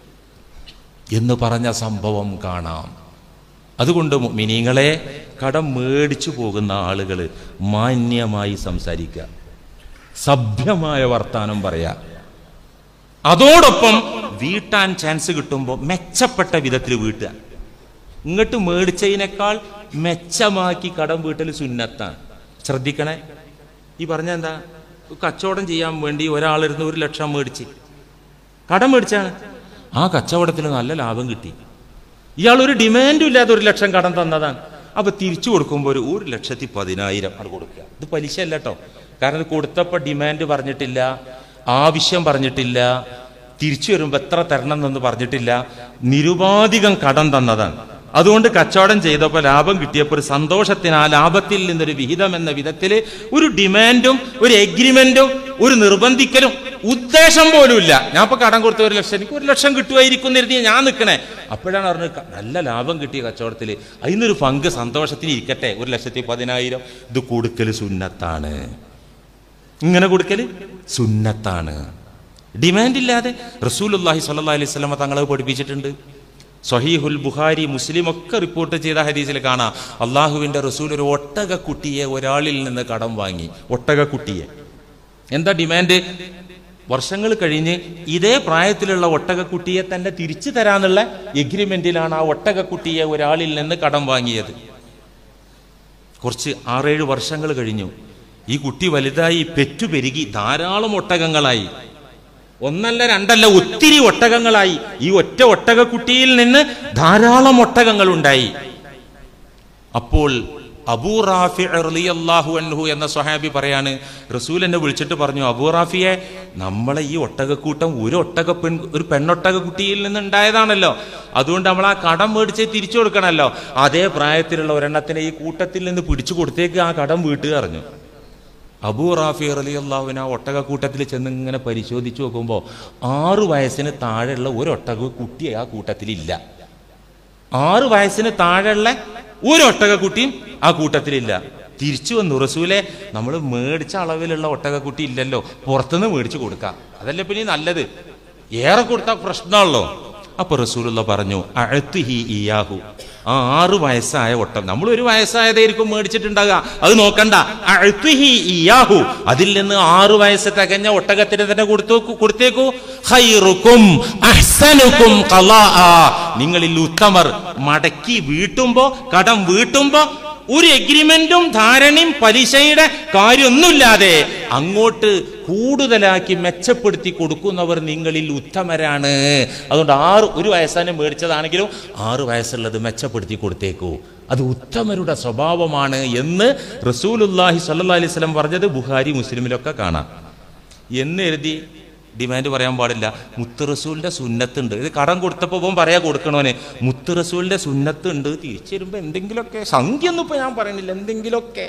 എന്ന് പറഞ്ഞ സംഭവം കാണാം അതുകൊണ്ട് മിനിങ്ങളെ കടം മേടിച്ചു പോകുന്ന ആളുകൾ മാന്യമായി സംസാരിക്കുക സഭ്യമായ വർത്താനം പറയാ അതോടൊപ്പം വീട്ടാൻ ചാൻസ് കിട്ടുമ്പോൾ മെച്ചപ്പെട്ട വിധത്തിൽ വീട്ടുക ഇങ്ങോട്ട് മേടിച്ചതിനേക്കാൾ മെച്ചമാക്കി കടം വീട്ടൽ സുന്നത്താണ് ശ്രദ്ധിക്കണേ ഈ പറഞ്ഞ എന്താ കച്ചവടം ചെയ്യാൻ വേണ്ടി ഒരാളിരുന്ന് ഒരു ലക്ഷം മേടിച്ച് കടം മേടിച്ചാണ് ആ കച്ചവടത്തിൽ നല്ല ലാഭം കിട്ടി ഇയാൾ ഒരു ഡിമാൻഡും ഇല്ലാതെ ഒരു ലക്ഷം കടം തന്നതാണ് അപ്പൊ തിരിച്ചു കൊടുക്കുമ്പോൾ ഒരു ഒരു ലക്ഷത്തി പതിനായിരം അത് കൊടുക്കുക ഇത് പലിശ അല്ല കേട്ടോ കാരണം ഇത് കൊടുത്തപ്പോൾ ഡിമാൻഡ് പറഞ്ഞിട്ടില്ല ആവശ്യം പറഞ്ഞിട്ടില്ല തിരിച്ചു വരുമ്പോൾ എത്ര തരണം എന്നൊന്നും പറഞ്ഞിട്ടില്ല നിരുപാധികം കടം തന്നതാണ് അതുകൊണ്ട് കച്ചവടം ചെയ്തപ്പോൾ ലാഭം കിട്ടിയപ്പോൾ ഒരു സന്തോഷത്തിന് ആ ലാഭത്തിൽ നിന്നൊരു വിഹിതം എന്ന വിധത്തിൽ ഒരു ഡിമാൻഡും ഒരു എഗ്രിമെന്റും ഒരു നിർബന്ധിക്കലും ഉദ്ദേശം പോലും ഇല്ല ഞാൻ ഇപ്പൊ കടം കൊടുത്ത ഒരു ലക്ഷം എനിക്ക് ഒരു ലക്ഷം കിട്ടുമായിരിക്കും കരുതി ഞാൻ നിൽക്കണേ അപ്പോഴാണ് പറഞ്ഞത് ക- നല്ല ലാഭം കിട്ടിയ കച്ചവടത്തിൽ അതിനൊരു പങ്ക് സന്തോഷത്തിന് ഇരിക്കട്ടെ ഒരു ലക്ഷത്തി പതിനായിരം ഇത് കൊടുക്കൽ സുന്നത്താണ് ഇങ്ങനെ കൊടുക്കൽ സുന്നത്താണ് ഡിമാൻഡ് ഇല്ലാതെ റസൂലുല്ലാഹി സ്വല്ലല്ലാഹി അലൈഹി വസല്ലമ തങ്ങളെ പഠിപ്പിച്ചിട്ടുണ്ട് സഹീഹുൽ ബുഖാരി മുസ്ലിം ഒക്കെ റിപ്പോർട്ട് ചെയ്ത ഹദീസിൽ കാണാം അള്ളാഹുവിന്റെ റസൂൽ ഒരു ഒട്ടകക്കുട്ടിയെ ഒരാളിൽ നിന്ന് കടം വാങ്ങി ഒട്ടകക്കുട്ടിയെ എന്താ ഡിമാൻഡ് വർഷങ്ങൾ കഴിഞ്ഞ് ഇതേ പ്രായത്തിലുള്ള ഒട്ടകക്കുട്ടിയെ തന്നെ തിരിച്ചു തരാന്നുള്ള എഗ്രിമെന്റിലാണ് ആ ഒട്ടകക്കുട്ടിയെ ഒരാളിൽ നിന്ന് കടം വാങ്ങിയത് കുറച്ച് ആറേഴ് വർഷങ്ങൾ കഴിഞ്ഞു ഈ കുട്ടി വലുതായി പെറ്റുപെരുകി ധാരാളം ഒട്ടകങ്ങളായി ഒന്നല്ല രണ്ടല്ല ഒത്തിരി ഒട്ടകങ്ങളായി ഈ ഒറ്റ ഒട്ടകക്കുട്ടിയിൽ നിന്ന് ധാരാളം ഒട്ടകങ്ങൾ ഉണ്ടായി അപ്പോൾ അബൂ റാഫി റളിയല്ലാഹു അൻഹു എന്ന സ്വഹാബി പറയാണ് റസൂൽ എന്നെ വിളിച്ചിട്ട് പറഞ്ഞു അബൂ റാഫിയെ നമ്മളെ ഈ ഒട്ടകക്കൂട്ടം ഒരു ഒട്ടക പെൺ ഒരു പെണ്ണൊട്ടക കുട്ടിയിൽ നിന്ന് ഉണ്ടായതാണല്ലോ അതുകൊണ്ട് നമ്മൾ ആ കടം മേടിച്ച് തിരിച്ചു കൊടുക്കണമല്ലോ അതേ പ്രായത്തിലുള്ള ഒരെണ്ണത്തിനെ ഈ കൂട്ടത്തിൽ നിന്ന് പിടിച്ചു കൊടുത്തേക്ക് ആ കടം വീട്ടുക അറിഞ്ഞു അബൂ റാഫി അലി അള്ളാഹുവിന് ആ ഒട്ടകക്കൂട്ടത്തിൽ ചെന്ന് ഇങ്ങനെ പരിശോധിച്ചു നോക്കുമ്പോൾ ആറു വയസ്സിന് താഴെയുള്ള ഒരു ഒട്ടക കുട്ടി ആ കൂട്ടത്തിലില്ല ആറു വയസ്സിന് താഴെയുള്ള ഒരു ഒട്ടകക്കുട്ടിയും ആ കൂട്ടത്തിലില്ല തിരിച്ചു വന്നു റസൂലെ നമ്മൾ മേടിച്ച അളവിലുള്ള ഒട്ടകക്കുട്ടി ഇല്ലല്ലോ പുറത്തുനിന്ന് മേടിച്ചു കൊടുക്കാം അതല്ലേ പിന്നെ നല്ലത് ഏറെ കൊടുത്താൽ പ്രശ്നമാണല്ലോ അപ്പൊ റസൂലുള്ള പറഞ്ഞു അഴുത്തുഹി ഇയാഹു ആ ആറ് വയസ്സായ ഒട്ടം നമ്മൾ ഒരു വയസ്സായതായിരിക്കും മേടിച്ചിട്ടുണ്ടാകുക അത് നോക്കണ്ട അഴുത്തുഹി ഇയാഹു അതിൽ നിന്ന് ആറു വയസ്സ് തികഞ്ഞ ഒട്ടകത്തിന് തന്നെ കൊടുത്തു കൊടുത്തേക്കൂ ഖൈറുക്കും അഹ്സനുക്കും ഖലാആ. നിങ്ങളിൽ ഉത്തമർ മടക്കി വീട്ടുമ്പോ കടം വീട്ടുമ്പോ ഒരു എഗ്രിമെന്റും ധാരണയും പലിശയുടെ കാര്യമൊന്നുമില്ലാതെ അങ്ങോട്ട് കൂടുതലാക്കി മെച്ചപ്പെടുത്തി കൊടുക്കുന്നവർ നിങ്ങളിൽ ഉത്തമരാണ് അതുകൊണ്ട് ആറ് ഒരു വയസ്സാനെ മേടിച്ചതാണെങ്കിലും ആറ് വയസ്സുള്ളത് മെച്ചപ്പെടുത്തി കൊടുത്തേക്കൂ അത് ഉത്തമരുടെ സ്വഭാവമാണ് എന്ന് റസൂലുല്ലാഹി സല്ലല്ലാഹി അലൈഹി വസല്ലം പറഞ്ഞത് ബുഖാരി മുസ്ലിമിലൊക്കെ കാണാം എന്ന് എഴുതി ഡിമാൻഡ് പറയാൻ പാടില്ല മുത്ത് റസൂലിന്റെ സുന്നത്തുണ്ട് ഇത് കടം കൊടുത്തപ്പോൾ ഇവൻ പറയാ കൊടുക്കണോന് മുത്ത് റസൂലിന്റെ സുന്നത്തുണ്ട് തിരിച്ചു വരുമ്പോ എന്തെങ്കിലുമൊക്കെ സംഖ്യ ഒന്നും ഇപ്പൊ ഞാൻ പറയണില്ല എന്തെങ്കിലുമൊക്കെ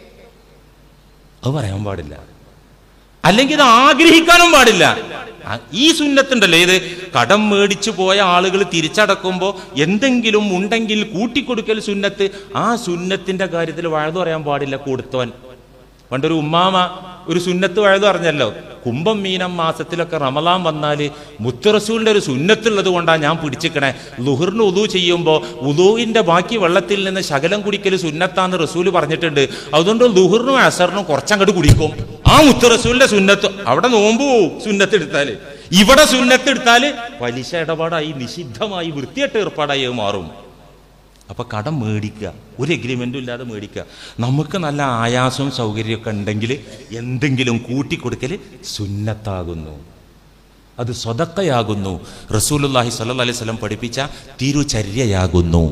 അത് പറയാൻ പാടില്ല അല്ലെങ്കിൽ ഇത് ആഗ്രഹിക്കാനും പാടില്ല ആ, ഈ സുന്നത്തുണ്ടല്ലോ ഇത് കടം മേടിച്ചു പോയ ആളുകൾ തിരിച്ചടക്കുമ്പോൾ എന്തെങ്കിലും ഉണ്ടെങ്കിൽ കൂട്ടിക്കൊടുക്കൽ സുന്നത്ത് ആ സുന്നത്തിന്റെ കാര്യത്തിൽ വഴുതു പറയാൻ പാടില്ല കൊടുത്തവൻ പണ്ടൊരു ഉമ്മാമ ഒരു സുന്നത്ത് വഴുതു പറഞ്ഞല്ലോ കുംഭം മീനം മാസത്തിലൊക്കെ റമലാൻ വന്നാൽ മുത്തറസൂലിന്റെ ഒരു സുന്നത്തുള്ളത് കൊണ്ടാണ് ഞാൻ പിടിച്ചിക്കണേ ലുഹറിന് ഉദു ചെയ്യുമ്പോൾ ഉദുവിന്റെ ബാക്കി വെള്ളത്തിൽ നിന്ന് ശകലം കുടിക്കൽ സുന്നത്താന്ന് റസൂല് പറഞ്ഞിട്ടുണ്ട് അതുകൊണ്ട് ലുഹറിനും അസറിനും കുറച്ചങ്ങോട്ട് കുടിക്കും ആ മുത്തറസൂലിന്റെ സുന്നത്ത് അവിടെ നോമ്പ് പോവും സുന്നത്ത് എടുത്താല് ഇവിടെ സുന്നത്ത് എടുത്താല് പലിശ ഇടപാടായി നിഷിദ്ധമായി വൃത്തിയായിട്ട് ഏർപ്പാടായി അത് മാറും അപ്പൊ കടം മേടിക്കുക ഒരു എഗ്രിമെന്റും ഇല്ലാതെ മേടിക്കുക നമുക്ക് നല്ല ആയാസവും സൗകര്യമൊക്കെ ഉണ്ടെങ്കിൽ എന്തെങ്കിലും കൂട്ടിക്കൊടുക്കൽ സുന്നത്താകുന്നു അത് സ്വതക്കയാകുന്നു റസൂലുല്ലാഹി സല്ലല്ലാഹി അലൈഹി വസല്ലം പഠിപ്പിച്ച തിരുചര്യയാകുന്നു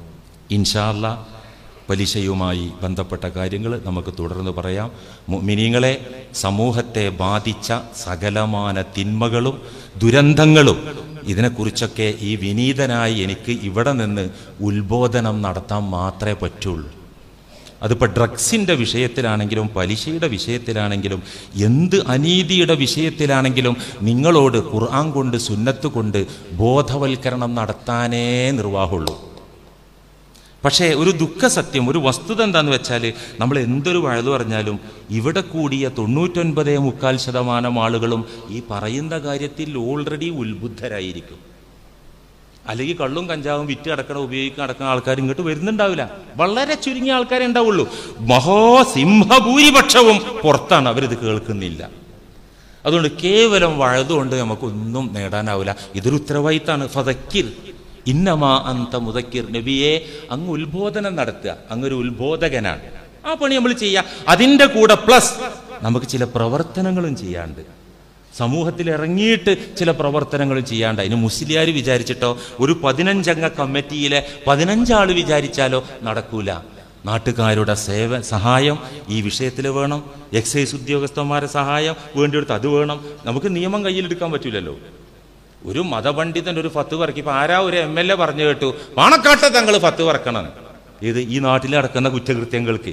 ഇൻഷാല്ല പലിശയുമായി ബന്ധപ്പെട്ട കാര്യങ്ങൾ നമുക്ക് തുടർന്ന് പറയാം മിനിങ്ങളെ സമൂഹത്തെ ബാധിച്ച സകലമാന തിന്മകളും ദുരന്തങ്ങളും ഇതിനെക്കുറിച്ചൊക്കെ ഈ വിനീതനായി എനിക്ക് ഇവിടെ നിന്ന് ഉത്ബോധനം നടത്താൻ മാത്രമേ പറ്റുള്ളൂ അതിപ്പോൾ ഡ്രഗ്സിൻ്റെ വിഷയത്തിലാണെങ്കിലും പലിശയുടെ വിഷയത്തിലാണെങ്കിലും എന്ത് അനീതിയുടെ വിഷയത്തിലാണെങ്കിലും നിങ്ങളോട് ഖുർആൻ കൊണ്ട് സുന്നത്ത് കൊണ്ട് ബോധവൽക്കരണം നടത്താനേ നിർവാഹമുള്ളൂ പക്ഷേ ഒരു ദുഃഖസത്യം ഒരു വസ്തുത എന്താന്ന് വെച്ചാൽ നമ്മൾ എന്തൊരു വഴുതു പറഞ്ഞാലും ഇവിടെ കൂടിയ തൊണ്ണൂറ്റൊൻപതേ മുക്കാൽ ശതമാനം ആളുകളും ഈ പറയുന്ന കാര്യത്തിൽ ഓൾറെഡി ഉത്ബുദ്ധരായിരിക്കും അല്ലെങ്കിൽ കള്ളും കഞ്ചാവും വിറ്റ് അടക്കണം ഉപയോഗിക്കാൻ അടക്കുന്ന ആൾക്കാർ ഇങ്ങോട്ട് വരുന്നുണ്ടാവില്ല വളരെ ചുരുങ്ങിയ ആൾക്കാരെ ഉണ്ടാവുള്ളൂ മഹാസിംഹഭൂരിപക്ഷവും പുറത്താണ് അവരിത് കേൾക്കുന്നില്ല അതുകൊണ്ട് കേവലം വഴുതുകൊണ്ട് നമുക്കൊന്നും നേടാനാവില്ല ഇതൊരു ഉത്തരവാദിത്താണ് ഫതക്കിർ ഇന്നമാ അന്ത മുതക്കിർ നബിയെ അങ്ങ് ഉത്ബോധനം നടത്തുക അങ്ങൊരു ഉത്ബോധകനാണ് ആ പണി നമ്മൾ ചെയ്യുക അതിൻ്റെ കൂടെ പ്ലസ് നമുക്ക് ചില പ്രവർത്തനങ്ങളും ചെയ്യാണ്ട് സമൂഹത്തിൽ ഇറങ്ങിയിട്ട് ചില പ്രവർത്തനങ്ങളും ചെയ്യാണ്ട് അതിന് മുസ്ലിയാർ വിചാരിച്ചിട്ടോ ഒരു പതിനഞ്ചംഗ കമ്മിറ്റിയിലെ പതിനഞ്ചാൾ വിചാരിച്ചാലോ നടക്കൂല നാട്ടുകാരുടെ സേവ സഹായം ഈ വിഷയത്തിൽ വേണം എക്സൈസ് ഉദ്യോഗസ്ഥന്മാരുടെ സഹായം വേണ്ടിയെടുത്ത് അത് വേണം നമുക്ക് നിയമം കയ്യിലെടുക്കാൻ പറ്റില്ലല്ലോ ഒരു മതപണ്ഡിതൻ ഒരു ഫത്ത് പറക്കി ഇപ്പൊ ആരാ ഒരു എം എൽ എ പറഞ്ഞു കേട്ടു പാണക്കാട്ടെ തങ്ങൾ ഫത്ത് പറക്കണം ഇത് ഈ നാട്ടിൽ നടക്കുന്ന കുറ്റകൃത്യങ്ങൾക്ക്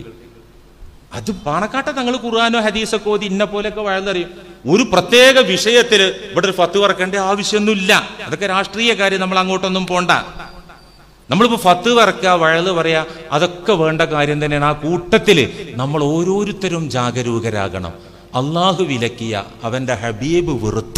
അത് പാണക്കാട്ടെ തങ്ങൾ ഖുർആാനോ ഹദീസൊക്കെ ഓതി ഇന്ന പോലെയൊക്കെ വഴുതറിയും ഒരു പ്രത്യേക വിഷയത്തിൽ ഇവിടെ ഒരു ഫത്ത് പറക്കേണ്ട ആവശ്യമൊന്നുമില്ല അതൊക്കെ രാഷ്ട്രീയ കാര്യം നമ്മൾ അങ്ങോട്ടൊന്നും പോണ്ട നമ്മളിപ്പോ ഫത്ത് വറക്കുക വഴല് പറയാ അതൊക്കെ വേണ്ട കാര്യം തന്നെയാണ് ആ കൂട്ടത്തില് നമ്മൾ ഓരോരുത്തരും ജാഗരൂകരാകണം അള്ളാഹു വിലക്കിയ അവന്റെ ഹബീബ് വെറുത്ത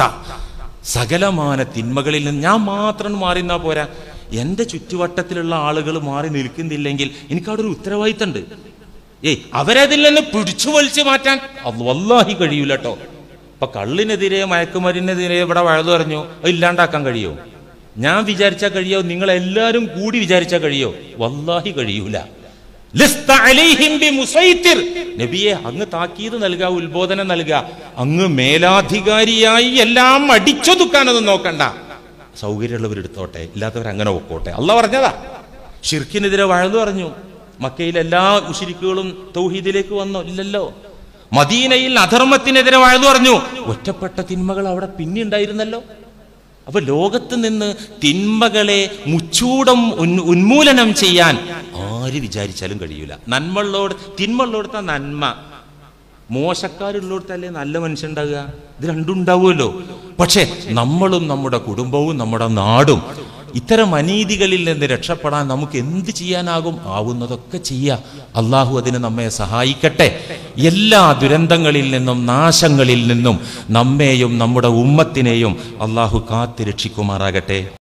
സകലമാന തിന്മകളിൽ നിന്ന് ഞാൻ മാത്രം മാറി നിന്നാ പോരാ എന്റെ ചുറ്റുവട്ടത്തിലുള്ള ആളുകൾ മാറി നിൽക്കുന്നില്ലെങ്കിൽ എനിക്ക് അവിടെ ഒരു ഉത്തരവാദിത്തമുണ്ട് ഏയ് അവരതിൽ നിന്ന് പിടിച്ചു വലിച്ചു മാറ്റാൻ അത് വല്ലാഹി കഴിയൂല കേട്ടോ ഇപ്പൊ കള്ളിനെതിരെ മയക്കുമരുന്നെതിരെ ഇവിടെ വഴുതു പറഞ്ഞു അത് ഇല്ലാണ്ടാക്കാൻ കഴിയോ ഞാൻ വിചാരിച്ചാൽ കഴിയോ നിങ്ങൾ എല്ലാവരും കൂടി വിചാരിച്ചാൽ കഴിയോ വല്ലാഹി കഴിയൂല ലസ്ത അലൈഹിം ബിമുസൈത്തിർ. നബിയെ അങ്ങ് താക്കീത് നൽകുക ഉത്ബോധനം നൽകുക അങ്ങ് മേലാധികാരിയായി എല്ലാം അടിച്ചൊതുക്കാനൊന്നും നോക്കണ്ട സൗകര്യമുള്ളവരെടുത്തോട്ടെ ഇല്ലാത്തവർ അങ്ങനെ ഒക്കോട്ടെ അല്ല പറഞ്ഞതാ ഷിർക്കിനെതിരെ വഴന്നു പറഞ്ഞു മക്കയിൽ എല്ലാ മുഷിരിക്കുകളും തൗഹീദിലേക്ക് വന്നോ ഇല്ലല്ലോ മദീനയിൽ അധർമ്മത്തിനെതിരെ വഴന്നു പറഞ്ഞു ഒറ്റപ്പെട്ട തിന്മകൾ അവിടെ പിന്നെ ഉണ്ടായിരുന്നല്ലോ അപ്പൊ ലോകത്ത് നിന്ന് തിന്മകളെ മുച്ചൂടം ഉൻ- ഉന്മൂലനം ചെയ്യാൻ ആര് വിചാരിച്ചാലും കഴിയൂല നന്മള്ളോട് തിന്മള്ളോടുത്ത നന്മ മോശക്കാരുള്ളോടത്തല്ലേ നല്ല മനുഷ്യണ്ടാകുക ഇത് രണ്ടും ഉണ്ടാവുമല്ലോ പക്ഷെ നമ്മളും നമ്മുടെ കുടുംബവും നമ്മുടെ നാടും ഇത്തരം അനീതികളിൽ നിന്ന് രക്ഷപ്പെടാൻ നമുക്ക് എന്ത് ചെയ്യാനാകും ആവുന്നതൊക്കെ ചെയ്യാം അള്ളാഹു അതിന് നമ്മെ സഹായിക്കട്ടെ എല്ലാ ദുരന്തങ്ങളിൽ നിന്നും നാശങ്ങളിൽ നിന്നും നമ്മെയും നമ്മുടെ ഉമ്മത്തിനെയും അള്ളാഹു കാത്തിരക്ഷിക്കുമാറാകട്ടെ